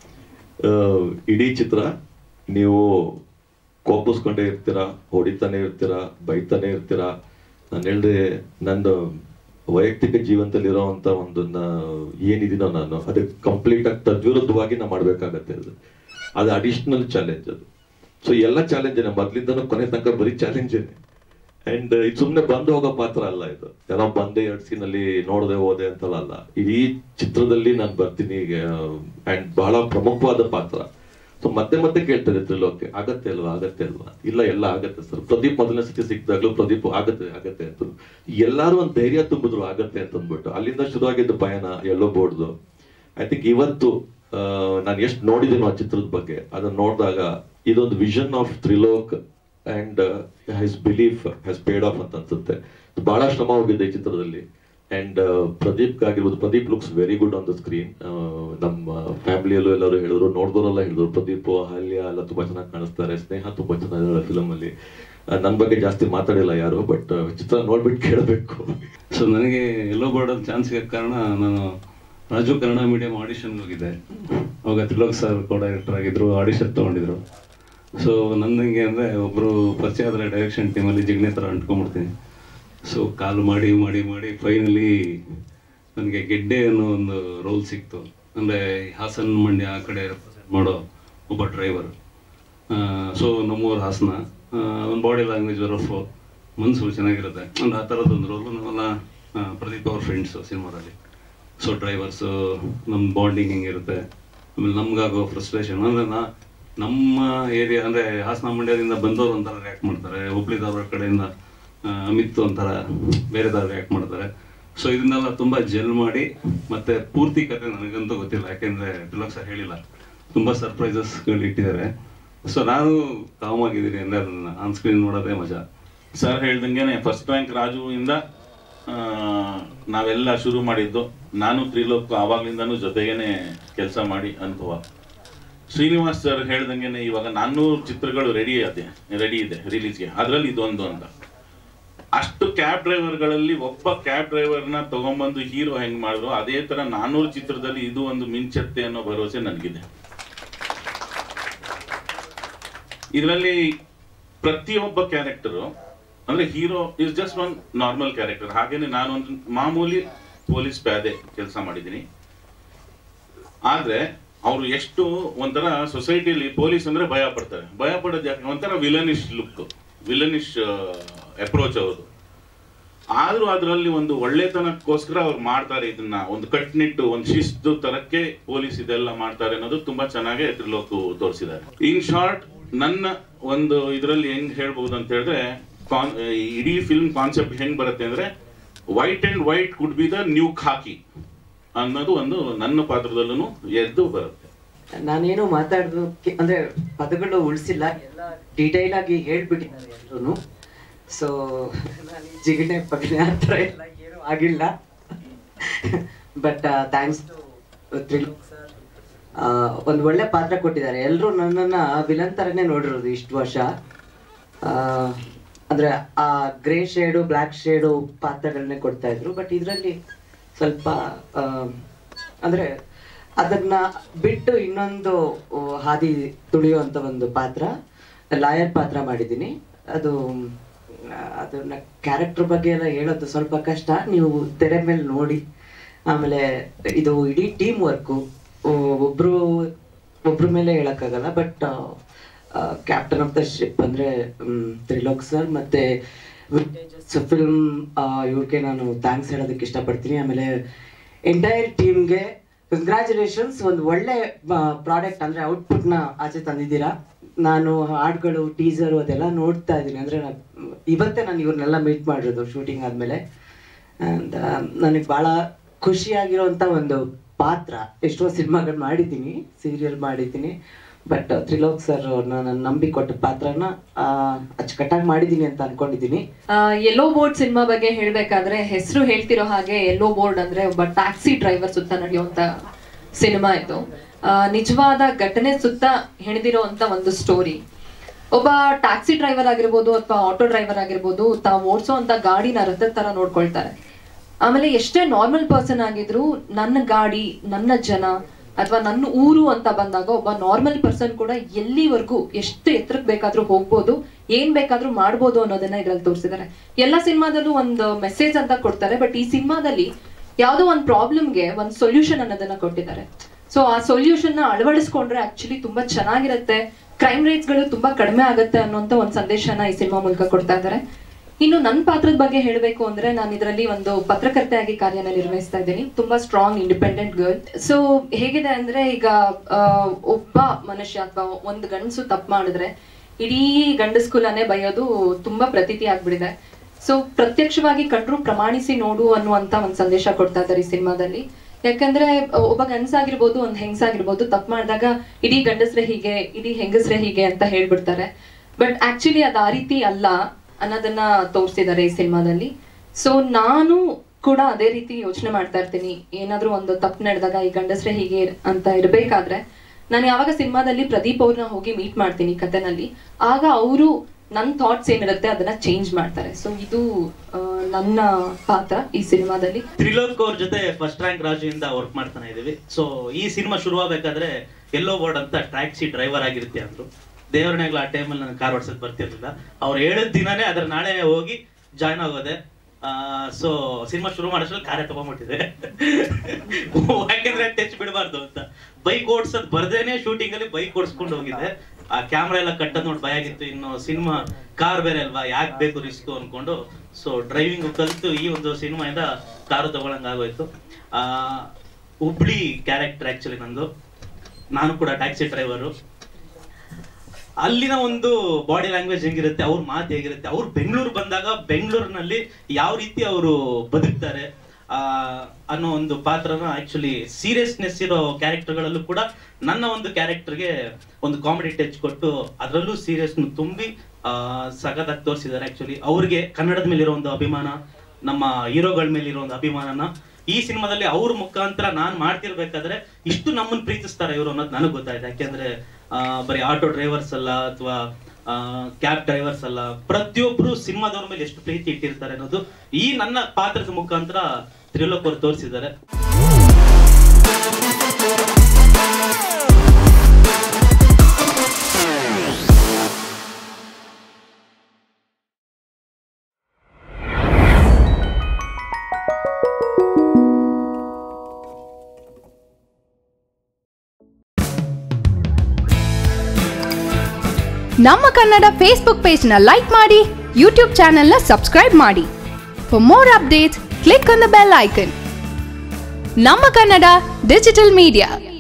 ಆ, ಇಡೀ ಚಿತ್ರ ನೀವು ಕೋಪಿಸ್ಕೊಂಡೇ ಇರ್ತೀರಾ ಹೊಡಿತಾನೆ ಇರ್ತೀರಾ ಬೈತಾನೆ ಇರ್ತೀರಾ ನಾನು ಹೇಳ್ದೆ ನಂದು ವೈಯಕ್ತಿಕ ಜೀವನದಲ್ಲಿ ಇರೋವಂಥ ಒಂದು ನ- ಏನಿದೀನೋ ನಾನು ಅದಕ್ಕೆ ಕಂಪ್ಲೀಟ್ ಆಗಿ ತದ್ವಿರುದ್ಧವಾಗಿ ನಾ ಮಾಡ್ಬೇಕಾಗತ್ತೆ ಅದು ಅದು ಅಡಿಷನಲ್ ಚಾಲೆಂಜ್ ಅದು ಸೊ ಎಲ್ಲ ಚಾಲೆಂಜ್ ಮೊದ್ಲಿಂದನೂ ಕೊನೆ ತನಕ ಬರೀ ಚಾಲೆಂಜ್ ಅಂಡ್ ಇದು ಸುಮ್ನೆ ಬಂದು ಹೋಗೋ ಪಾತ್ರ ಅಲ್ಲ ಇದು ಏನೋ ಬಂದೆ ಎರಡ್ ಸೀನ್ ಅಲ್ಲಿ ನೋಡದೆ ಹೋದೆ ಅಂತಲ್ಲ ಅಲ್ಲ ಇಡೀ ಚಿತ್ರದಲ್ಲಿ ನಾನು ಬರ್ತೀನಿ ಅಂಡ್ ಬಹಳ ಪ್ರಮುಖವಾದ ಪಾತ್ರ ಸೊ ಮತ್ತೆ ಮತ್ತೆ ಕೇಳ್ತಾರೆ ತ್ರಿಲೋಕ್ ಆಗತ್ತೆ ಅಲ್ವಾ ಆಗತ್ತೆ ಅಲ್ವಾ ಇಲ್ಲ ಎಲ್ಲ ಆಗತ್ತೆ ಸರ್ ಪ್ರದೀಪ್ ಮೊದಲನೇ ಸತಿ ಸಿಕ್ಕಿದಾಗ್ಲೂ ಪ್ರದೀಪ್ ಆಗತ್ತೆ ಆಗತ್ತೆ ಅಂತ ಎಲ್ಲಾರು ಒಂದ್ ಧೈರ್ಯ ತುಂಬಿದ್ರು ಆಗತ್ತೆ ಅಂತ ಅಂದ್ಬಿಟ್ಟು ಅಲ್ಲಿಂದ ಶುರುವಾಗಿದ್ದು ಪಯಣ ಎಲ್ಲೋ ಬೋರ್ಡ್ದು ಐ ಥಿಂಕ್ ಇವತ್ತು ನಾನು ಎಷ್ಟು ನೋಡಿದ್ದೀನಿ ಆ ಚಿತ್ರದ ಬಗ್ಗೆ ಅದನ್ನ ನೋಡಿದಾಗ ಇದೊಂದು vision of Trilok and his belief has paid off ಅಂತ ಅನ್ಸುತ್ತೆ ಬಹಳ ಶ್ರಮ ಹೋಗಿದೆ ಈ ಚಿತ್ರದಲ್ಲಿ ಅಂಡ್ ಪ್ರದೀಪ್ ಆಗಿರ್ಬೋದು Pradeep looks very good on the screen ನಮ್ಮ ಫ್ಯಾಮಿಲಿಯಲ್ಲೂ ಎಲ್ಲರೂ ಹೇಳಿದ್ರು ನೋಡಿದವರೆಲ್ಲ ಹೇಳಿದ್ರು ಪ್ರದೀಪ್ ಅಹಲ್ಯ ಎಲ್ಲ ತುಂಬಾ ಚೆನ್ನಾಗಿ ಕಾಣಿಸ್ತಾರೆ ಸ್ನೇಹ ತುಂಬಾ ಚೆನ್ನಾಗಿದ್ದಾರೆ ಫಿಲಮ್ ಅಲ್ಲಿ ನನ್ನ ಬಗ್ಗೆ ಜಾಸ್ತಿ ಮಾತಾಡಿಲ್ಲ ಯಾರು ಬಟ್ ಚಿತ್ರ ನೋಡ್ಬಿಟ್ಟು ಕೇಳಬೇಕು ಸೊ ನನಗೆ ಎಲ್ಲೋ ಬೋರ್ಡಲ್ಲಿ ಚಾನ್ಸ್ ಸಿಗಕ್ಕೆ ಕಾರಣ ನಾನು ರಾಜು ಕನ್ನಡ ಮೀಡಿಯಂ ಆಡಿಷನ್ಗೆ ಹೋಗಿದ್ದೆ ಅವಾಗ ತ್ರಿಲೋಕ್ ಸರ್ ಕೋ ಡೈರೆಕ್ಟರ್ ಆಗಿದ್ರು ಆಡಿಷನ್ ತೊಗೊಂಡಿದ್ರು ಸೊ ನಂದಂಗೆ ಅಂದರೆ ಒಬ್ಬರು ಪರಿಚಯ ಆದರೆ ಡೈರೆಕ್ಷನ್ ಟೀಮಲ್ಲಿ ಜಿಗ್ನೆ ಥರ ಅಂಟ್ಕೊಂಡ್ಬಿಡ್ತೀನಿ ಸೊ ಕಾಲ್ ಮಾಡಿ ಮಾಡಿ ಮಾಡಿ ಫೈನಲಿ ನನಗೆ ಗೆಡ್ಡೆ ಅನ್ನೋ ಒಂದು ರೋಲ್ ಸಿಕ್ತು ಅಂದರೆ ಹಾಸನ್ ಮಂಡ್ಯ ಆ ಕಡೆ represent ಮಾಡೋ ಒಬ್ಬ ಡ್ರೈವರ್ ಸೊ ನಮ್ಮೂರು ಹಾಸನ ಒಂದು ಬಾಡಿ ಲ್ಯಾಂಗ್ವೇಜ್ ರಫ್ ಮನಸ್ಸು ಚೆನ್ನಾಗಿರುತ್ತೆ ಒಂದು ಆ ಥರದ್ದು ಒಂದು ರೋಲು ನಾವೆಲ್ಲ ಆ, ಪ್ರದೀಪ್ ಅವ್ರ ಫ್ರೆಂಡ್ಸು ಸಿನಿಮಾದಲ್ಲಿ ಸೊ ಡ್ರೈವರ್ಸು ನಮ್ಮ ಬಾಂಡಿಂಗ್ ಹೆಂಗಿರುತ್ತೆ ಆಮೇಲೆ ನಮ್ಗಾಗೋ ಫ್ರಸ್ಟ್ರೇಷನ್ ಅಂದರೆ ನಾ ನಮ್ಮ ಏರಿಯಾ ಅಂದರೆ ಹಾಸನ ಮಂಡ್ಯದಿಂದ ಬಂದವರು ಒಂಥರ ರಿಯಾಕ್ಟ್ ಮಾಡ್ತಾರೆ ಹುಬ್ಳಿದವ್ರ ಕಡೆಯಿಂದ ಆ, ಅಮಿತ್ ಒಂಥರ ಬೇರೆದವ್ರು ರಿಯಾಕ್ಟ್ ಮಾಡ್ತಾರೆ ಸೊ ಇದನ್ನೆಲ್ಲ ತುಂಬ ಜೆಲ್ ಮಾಡಿ ಮತ್ತೆ ಪೂರ್ತಿ ಕತೆ ನನಗಂತೂ ಗೊತ್ತಿಲ್ಲ ಯಾಕೆಂದರೆ ತಿಲಕ್ ಸರ್ ಹೇಳಿಲ್ಲ ತುಂಬ ಸರ್ಪ್ರೈಸಸ್ಗಳು ಇಟ್ಟಿದ್ದಾರೆ ಸೊ ನಾನು ಕಾಮ್ ಆಗಿದ್ದೀನಿ ಅಂದರೆ ಅದನ್ನ ಆನ್ ಸ್ಕ್ರೀನ್ ನೋಡೋದೇ ಮಜಾ ಸರ್ ಹೇಳ್ದಂಗೆನೆ ಫಸ್ಟ್ ರ್ಯಾಂಕ್ ರಾಜು ಇಂದ ಆ, ನಾವೆಲ್ಲ ಶುರು ಮಾಡಿದ್ದು ನಾನು ತ್ರಿಲೋಕ್ ಆವಾಗ್ಲಿಂದನೂ ಜೊತೆಗೇನೆ ಕೆಲಸ ಮಾಡಿ ಅನುಭವ ಶ್ರೀನಿವಾಸ್ ಸರ್ ಹೇಳ್ದಂಗೆನೆ ಇವಾಗ ನಾನ್ನೂರು ಚಿತ್ರಗಳು ರೆಡಿ ಇದೆ ರೆಡಿ ಇದೆ ರಿಲೀಸ್ಗೆ ಅದರಲ್ಲಿ ಇದೊಂದು ಅಂತ ಅಷ್ಟು ಕ್ಯಾಬ್ ಡ್ರೈವರ್ಗಳಲ್ಲಿ ಒಬ್ಬ ಕ್ಯಾಬ್ ಡ್ರೈವರ್ನ ತಗೊಂಬಂದು ಹೀರೋ ಹೆಂಗ್ ಮಾಡಿದ್ರು ಅದೇ ತರ ನಾನ್ನೂರು ಚಿತ್ರದಲ್ಲಿ ಇದು ಒಂದು ಮಿಂಚತ್ತೆ ಅನ್ನೋ ಭರವಸೆ ನನಗಿದೆ ಇದರಲ್ಲಿ ಪ್ರತಿಯೊಬ್ಬ ಕ್ಯಾರೆಕ್ಟರು ಅಂದ್ರೆ hero is just one normal character ಹಾಗೇನೆ ನಾನೊಂದು ಮಾಮೂಲಿ ಪೊಲೀಸ್ ಪ್ಯಾದೆ ಕೆಲಸ ಮಾಡಿದ್ದೀನಿ ಆದ್ರೆ ಅವರು ಎಷ್ಟು ಒಂಥರ ಸೊಸೈಟಿಯಲ್ಲಿ ಪೊಲೀಸ್ ಅಂದ್ರೆ ಭಯ ಪಡ್ತಾರೆ ಭಯ ಪಡೋದು ಯಾಕೆ ಒಂಥರ ವಿಲನಿಶ್ ಲುಕ್ ವಿಲನಿಶ್ ಅಪ್ರೋಚ್ ಅವ್ರದ್ದು ಆದ್ರೂ ಅದರಲ್ಲಿ ಒಂದು ಒಳ್ಳೆತನಕ್ಕೋಸ್ಕರ ಅವ್ರು ಮಾಡ್ತಾರೆ ಇದನ್ನ ಒಂದು ಕಟ್ನಿಟ್ಟು ಒಂದು ಶಿಸ್ತು ತರಕ್ಕೆ ಪೊಲೀಸ್ ಇದೆಲ್ಲ ಮಾಡ್ತಾರೆ ಅನ್ನೋದು ತುಂಬಾ ಚೆನ್ನಾಗಿ ತ್ರಿಲೋಕು ತೋರಿಸಿದ್ದಾರೆ ಇನ್ ಶಾರ್ಟ್ ನನ್ನ ಒಂದು ಇದರಲ್ಲಿ ಹೆಂಗ್ ಹೇಳ್ಬಹುದು ಅಂತ ಹೇಳಿದ್ರೆ ಕಾನ್- ಈ ಇಡೀ ಫಿಲ್ಮ್ ಕಾನ್ಸೆಪ್ಟ್ ಹೆಂಗ್ ಬರುತ್ತೆ ಅಂದ್ರೆ white and white could be the new khaki ಅನ್ನೋದು ಒಂದು ನನ್ನ ಪಾತ್ರದಲ್ಲೂ ಎದ್ದು ಬರುತ್ತೆ ನಾನೇನು ಮಾತಾಡೋದಕ್ಕೆ ಅಂದ್ರೆ ಪದಗಳು ಉಳಿಸಿಲ್ಲ ಎಲ್ಲ ಡೀಟೈಲ್ ಆಗಿ ಹೇಳ್ಬಿಟ್ಟಿದ್ದಾರೆ ಎಲ್ರು ಸೊ ಜಿಗಣೆ ಪಗಣೆ ಆ ಥರ ಎಲ್ಲ ಏನೂ ಆಗಿಲ್ಲ but thanks to Trilok sir ಒಂದು ಒಳ್ಳೆ ಪಾತ್ರ ಕೊಟ್ಟಿದ್ದಾರೆ ಎಲ್ಲರೂ ನನ್ನನ್ನ ವಿಲನ್ ಥರನೇ ನೋಡಿರೋದು ಇಷ್ಟು ವರ್ಷ ಆ, ಅಂದ್ರೆ ಆ ಗ್ರೇ ಶೇಡು ಬ್ಲ್ಯಾಕ್ ಶೇಡು ಪಾತ್ರಗಳನ್ನೇ ಕೊಡ್ತಾ ಇದ್ರು ಬಟ್ ಇದರಲ್ಲಿ ಸ್ವಲ್ಪ ಆ, ಅಂದ್ರೆ ಅದನ್ನ ಬಿಟ್ಟು ಇನ್ನೊಂದು ಆ, ಹಾದಿ ತುಳಿಯುವಂತ ಒಂದು ಪಾತ್ರ ಲಾಯರ್ ಪಾತ್ರ ಮಾಡಿದ್ದೀನಿ ಅದು ಆ, ಅದನ್ನ ಕ್ಯಾರೆಕ್ಟರ್ ಬಗ್ಗೆ ಎಲ್ಲ ಹೇಳೋದು ಸ್ವಲ್ಪ ಕಷ್ಟ ನೀವು ತೆರೆ ಮೇಲೆ ನೋಡಿ ಆಮೇಲೆ ಇದು ಇಡೀ ಟೀಮ್ ವರ್ಕು ಒಬ್ರು ಒಬ್ರ ಮೇಲೆ ಹೇಳಕ್ಕಾಗಲ್ಲ but captain of the ship ಅಂದ್ರೆ ಮ್, ತ್ರಿಲೋಕ್ ಸರ್ ಮತ್ತೆ ಫಿಲ್ಮ್ ಇವ್ರಿಗೆ ನಾನು ಥ್ಯಾಂಕ್ಸ್ ಹೇಳೋದಕ್ಕೆ ಇಷ್ಟಪಡ್ತೀನಿ ಆಮೇಲೆ ಎಂಟೈರ್ ಟೀಮ್ಗೆ ಕಂಗ್ರ್ಯಾಚುಲೇಷನ್ಸ್ ಒಂದು ಒಳ್ಳೆ ಪ್ರಾಡಕ್ಟ್ ಅಂದ್ರೆ ಔಟ್ಪುಟ್ ನ ಆಚೆ ತಂದಿದ್ದೀರಾ ನಾನು ಹಾಡ್ಗಳು ಟೀಸರು ಅದೆಲ್ಲ ನೋಡ್ತಾ ಇದ್ದೀನಿ ಅಂದ್ರೆ ನಾನ್- ಇವತ್ತೇ ನಾನು ಇವ್ರನ್ನೆಲ್ಲ ಮೀಟ್ ಮಾಡಿರೋದು ಶೂಟಿಂಗ್ ಆದ್ಮೇಲೆ ಅಂಡ್ ನನಗೆ ಭಾಳ ಖುಷಿಯಾಗಿರೋಂಥ ಒಂದು ಪಾತ್ರ ಎಷ್ಟೋ ಸಿನಿಮಾಗಳು ಮಾಡಿದ್ದೀನಿ ಸೀರಿಯಲ್ ಮಾಡಿದ್ದೀನಿ ಬಟ್ ತ್ರಿಲೋಕ್ ಸರ್ ನನ್ನ ನಂಬಿ ಕೊಟ್ಟ ಪಾತ್ರನ ಆ, ಅಚ್ಚುಕಟ್ಟಾಗಿ ಮಾಡಿದ್ದೀನಿ ಅಂತ ಅನ್ಕೊಂಡಿದ್ದೀನಿ ಯೆಲ್ಲೋ ಬೋರ್ಡ್ ಸಿನಿಮಾ ಬಗ್ಗೆ ಹೇಳ್ಬೇಕಾದ್ರೆ ಹೆಸರು ಹೇಳ್ತಿರೋ ಹಾಗೆ ಯೆಲ್ಲೋ ಬೋರ್ಡ್ ಅಂದ್ರೆ ಒಬ್ಬ ಟ್ಯಾಕ್ಸಿ ಡ್ರೈವರ್ ಸುತ್ತ ನಡೆಯುವಂತ ಸಿನಿಮಾ ಇದು ಆ, ನಿಜವಾದ ಘಟನೆ ಸುತ್ತ ಹೆಣೆದಿರುವಂತ ಒಂದು ಸ್ಟೋರಿ ಒಬ್ಬ ಟ್ಯಾಕ್ಸಿ ಡ್ರೈವರ್ ಆಗಿರ್ಬೋದು ಅಥವಾ ಆಟೋ ಡ್ರೈವರ್ ಆಗಿರ್ಬೋದು ತಾವು ಓಡಿಸೋ ಅಂತ ಗಾಡಿನ ರಥದ ತರ ನೋಡ್ಕೊಳ್ತಾರೆ ಆಮೇಲೆ ಎಷ್ಟೇ ನಾರ್ಮಲ್ ಪರ್ಸನ್ ಆಗಿದ್ರು ನನ್ನ ಗಾಡಿ ನನ್ನ ಜನ ಅಥವಾ ನನ್ನ ಊರು ಅಂತ ಬಂದಾಗ ಒಬ್ಬ ನಾರ್ಮಲ್ ಪರ್ಸನ್ ಕೂಡ ಎಲ್ಲಿವರೆಗೂ ಎಷ್ಟು ಎತ್ತರಕ್ಕೆ ಬೇಕಾದ್ರೂ ಹೋಗ್ಬೋದು ಏನ್ ಬೇಕಾದ್ರೂ ಮಾಡ್ಬೋದು ಅನ್ನೋದನ್ನ ಇದ್ರಲ್ಲಿ ತೋರಿಸಿದ್ದಾರೆ ಎಲ್ಲ ಸಿನಿಮಾದಲ್ಲೂ ಒಂದು ಮೆಸೇಜ್ ಅಂತ ಕೊಡ್ತಾರೆ ಬಟ್ ಈ ಸಿನಿಮಾದಲ್ಲಿ ಯಾವುದೋ ಒಂದು ಪ್ರಾಬ್ಲಮ್ಗೆ ಒಂದು ಸೊಲ್ಯೂಷನ್ ಅನ್ನೋದನ್ನ ಕೊಟ್ಟಿದ್ದಾರೆ ಸೊ ಆ ಸೊಲ್ಯೂಷನ್ ನ ಅಳವಡಿಸ್ಕೊಂಡ್ರೆ ಆಕ್ಚುಲಿ ತುಂಬಾ ಚೆನ್ನಾಗಿರುತ್ತೆ ಕ್ರೈಮ್ ರೇಟ್ಸ್ ಗಳು ತುಂಬಾ ಕಡಿಮೆ ಆಗುತ್ತೆ ಅನ್ನೋಂತ ಒಂದು ಸಂದೇಶನ ಈ ಸಿನಿಮಾ ಮೂಲಕ ಕೊಡ್ತಾ ಇದ್ದಾರೆ ಇನ್ನು ನನ್ನ ಪಾತ್ರದ ಬಗ್ಗೆ ಹೇಳಬೇಕು ಅಂದ್ರೆ ನಾನು ಇದರಲ್ಲಿ ಒಂದು ಪತ್ರಕರ್ತೆಯಾಗಿ ಕಾರ್ಯನ ನಿರ್ವಹಿಸ್ತಾ ಇದ್ದೀನಿ ತುಂಬಾ ಸ್ಟ್ರಾಂಗ್ ಇಂಡಿಪೆಂಡೆಂಟ್ ಗರ್ಲ್ ಸೊ ಹೇಗಿದೆ ಅಂದ್ರೆ ಈಗ ಆ, ಒಬ್ಬ ಮನುಷ್ಯ ಅಥವಾ ಒಂದು ಗಂಡಸು ತಪ್ಪು ಮಾಡಿದ್ರೆ ಇಡೀ ಗಂಡಸ್ ಕುಲನೇ ಬೈಯೋದು ತುಂಬಾ ಪ್ರತೀತಿ ಆಗ್ಬಿಡಿದೆ ಸೊ ಪ್ರತ್ಯಕ್ಷವಾಗಿ ಕಂಡ್ರು ಪ್ರಮಾಣಿಸಿ ನೋಡು ಅನ್ನುವಂತ ಒಂದು ಸಂದೇಶ ಕೊಡ್ತಾ ಇದ್ದಾರೆ ಈ ಸಿನಿಮಾದಲ್ಲಿ ಯಾಕಂದ್ರೆ ಒಬ್ಬ ಗಂಡಸಾಗಿರ್ಬೋದು ಒಂದ್ ಹೆಂಗಸಾಗಿರ್ಬೋದು ತಪ್ಪು ಮಾಡಿದಾಗ ಇಡೀ ಗಂಡಸ್ರೆ ಹೀಗೆ ಇಡೀ ಹೆಂಗಸ್ರೆ ಹೀಗೆ ಅಂತ ಹೇಳ್ಬಿಡ್ತಾರೆ ಬಟ್ ಆಕ್ಚುಲಿ ಅದ್ ಆ ರೀತಿ ಅಲ್ಲ ಅನ್ನೋದನ್ನ ತೋರಿಸಿದ್ದಾರೆ ಈ ಸಿನಿಮಾದಲ್ಲಿ ಸೊ ನಾನು ಕೂಡ ಅದೇ ರೀತಿ ಯೋಚನೆ ಮಾಡ್ತಾ ಇರ್ತೀನಿ ಏನಾದ್ರೂ ಒಂದು ತಪ್ಪು ನಡೆದಾಗ ಈ ಗಂಡಸ್ರೆ ಹೀಗೆ ಅಂತ ಇರ್ಬೇಕಾದ್ರೆ ನಾನು ಯಾವಾಗ ಸಿನಿಮಾದಲ್ಲಿ ಪ್ರದೀಪ್ ಅವ್ರನ್ನ ಹೋಗಿ ಮೀಟ್ ಮಾಡ್ತೀನಿ ಕಥೆನಲ್ಲಿ ಆಗ ಅವರು ನನ್ನ ಥಾಟ್ಸ್ ಏನಿರುತ್ತೆ ಅದನ್ನ ಚೇಂಜ್ ಮಾಡ್ತಾರೆ ಸೊ ಇದು ಆ, ನನ್ನ ಪಾತ್ರ ಈ ಸಿನಿಮಾದಲ್ಲಿ ತ್ರಿಲೋಕ್ ಅವ್ರ ಜೊತೆ ಫಸ್ಟ್ ರ್ಯಾಂಕ್ ರಾಜುವಿಂದ ವರ್ಕ್ ಮಾಡ್ತಾನೆ ಇದೀವಿ ಸೊ ಈ ಸಿನಿಮಾ ಶುರುವಾಗಬೇಕಾದ್ರೆ ಎಲ್ಲೋ ಬೋರ್ಡ್ ಅಂತ ಟ್ಯಾಕ್ಸಿ ಡ್ರೈವರ್ ಆಗಿರುತ್ತೆ ಅಂದ್ರು ದೇವರನಾಗ್ಲ ಆ ಟೈಮಲ್ಲಿ ನನಗೆ ಕಾರ್ ಓಡಿಸೋದು ಬರ್ತಿರ್ಲಿಲ್ಲ ಅವ್ರು ಹೇಳಿದ ದಿನನೇ ಅದ್ರ ನಾಳೆ ಹೋಗಿ ಜಾಯ್ನ್ ಆಗೋದೆ ಸೊ ಸಿನಿಮಾ ಶುರು ಮಾಡೋಷ್ಟ್ರಲ್ಲಿ ಕಾರ್ಯ ತಗೊಂಡ್ಬಿಟ್ಟಿದೆ ಯಾಕೆಂದ್ರೆ ಟಚ್ ಬಿಡಬಾರ್ದು ಅಂತ ಬೈಕ್ ಓಡಿಸೋದ್ ಬರ್ದೇನೆ ಶೂಟಿಂಗ್ ಅಲ್ಲಿ ಬೈಕ್ ಓಡಿಸ್ಕೊಂಡು ಹೋಗಿದ್ದೆ ಆ ಕ್ಯಾಮ್ರಾ ಎಲ್ಲ ಕಟ್ಟದ್ ನೋಡಿ ಭಯ ಆಗಿತ್ತು ಇನ್ನು ಸಿನಿಮಾ ಕಾರ್ ಬೇರೆ ಅಲ್ವಾ ಯಾಕೆ ಬೇಕು ರಿಸ್ಕ್ ಅನ್ಕೊಂಡು ಸೊ ಡ್ರೈವಿಂಗ್ ಕಲಿತು ಈ ಒಂದು ಸಿನಿಮಾಯಿಂದ ಕಾರು ತಗೊಳಂಗ್ ಆಗೋಯ್ತು ಆ ಹುಬ್ಳಿ ಕ್ಯಾರೆಕ್ಟರ್ ಆಕ್ಚುಲಿ ನಂದು ನಾನು ಕೂಡ ಟ್ಯಾಕ್ಸಿ ಡ್ರೈವರು ಅಲ್ಲಿನ ಒಂದು ಬಾಡಿ ಲ್ಯಾಂಗ್ವೇಜ್ ಹೆಂಗಿರುತ್ತೆ ಅವ್ರ ಮಾತು ಹೇಗಿರುತ್ತೆ ಅವ್ರು ಬೆಂಗಳೂರು ಬಂದಾಗ ಬೆಂಗಳೂರಿನಲ್ಲಿ ಯಾವ ರೀತಿ ಅವರು ಬದುಕ್ತಾರೆ ಆ, ಅನ್ನೋ ಒಂದು ಪಾತ್ರನ ಆಕ್ಚುಲಿ ಸೀರಿಯಸ್ನೆಸ್ ಇರೋ ಕ್ಯಾರೆಕ್ಟರ್ಗಳಲ್ಲೂ ಕೂಡ ನನ್ನ ಒಂದು ಕ್ಯಾರೆಕ್ಟರ್ಗೆ ಒಂದು ಕಾಮಿಡಿ ಟಚ್ ಕೊಟ್ಟು ಅದರಲ್ಲೂ ಸೀರಿಯಸ್ ತುಂಬಿ ಆ, ಸಖತ್ತಾಗಿ ತೋರಿಸಿದ್ದಾರೆ ಆಕ್ಚುಲಿ ಅವ್ರಿಗೆ ಕನ್ನಡದ ಮೇಲಿರೋ ಒಂದು ಅಭಿಮಾನ ನಮ್ಮ ಹೀರೋಗಳ ಮೇಲಿರೋ ಒಂದು ಅಭಿಮಾನನ ಈ ಸಿನಿಮಾದಲ್ಲಿ ಅವ್ರ ಮುಖಾಂತರ ನಾನ್ ಮಾಡ್ತಿರ್ಬೇಕಾದ್ರೆ ಇಷ್ಟು ನಮ್ಮನ್ನ ಪ್ರೀತಿಸ್ತಾರೆ ಇವರು ಅನ್ನೋದು ನನಗೆ ಗೊತ್ತಾಯ್ತು ಯಾಕೆಂದ್ರೆ ಆ, ಬರೀ ಆಟೋ ಡ್ರೈವರ್ಸ್ ಅಲ್ಲ ಅಥವಾ ಕ್ಯಾಬ್ ಡ್ರೈವರ್ಸ್ ಅಲ್ಲ ಪ್ರತಿಯೊಬ್ರು ಸಿನಿಮಾದವ್ರ ಮೇಲೆ ಎಷ್ಟು ಪ್ರೀತಿ ಇಟ್ಟಿರ್ತಾರೆ ಅನ್ನೋದು ಈ ನನ್ನ ಪಾತ್ರದ ಮುಖಾಂತರ ತ್ರಿಲೋಕ್ ಅವರು ತೋರಿಸಿದ್ದಾರೆ ನಮ್ಮ ಕನ್ನಡ ಫೇಸ್ಬುಕ್ ಪೇಜ್ನ ಲೈಕ್ ಮಾಡಿ ಯೂಟ್ಯೂಬ್ ಚಾನೆಲ್ನ ಸಬ್ಸ್ಕ್ರೈಬ್ ಮಾಡಿ for more updates click on the bell icon ನಮ್ಮ ಕನ್ನಡ ಡಿಜಿಟಲ್ ಮೀಡಿಯಾ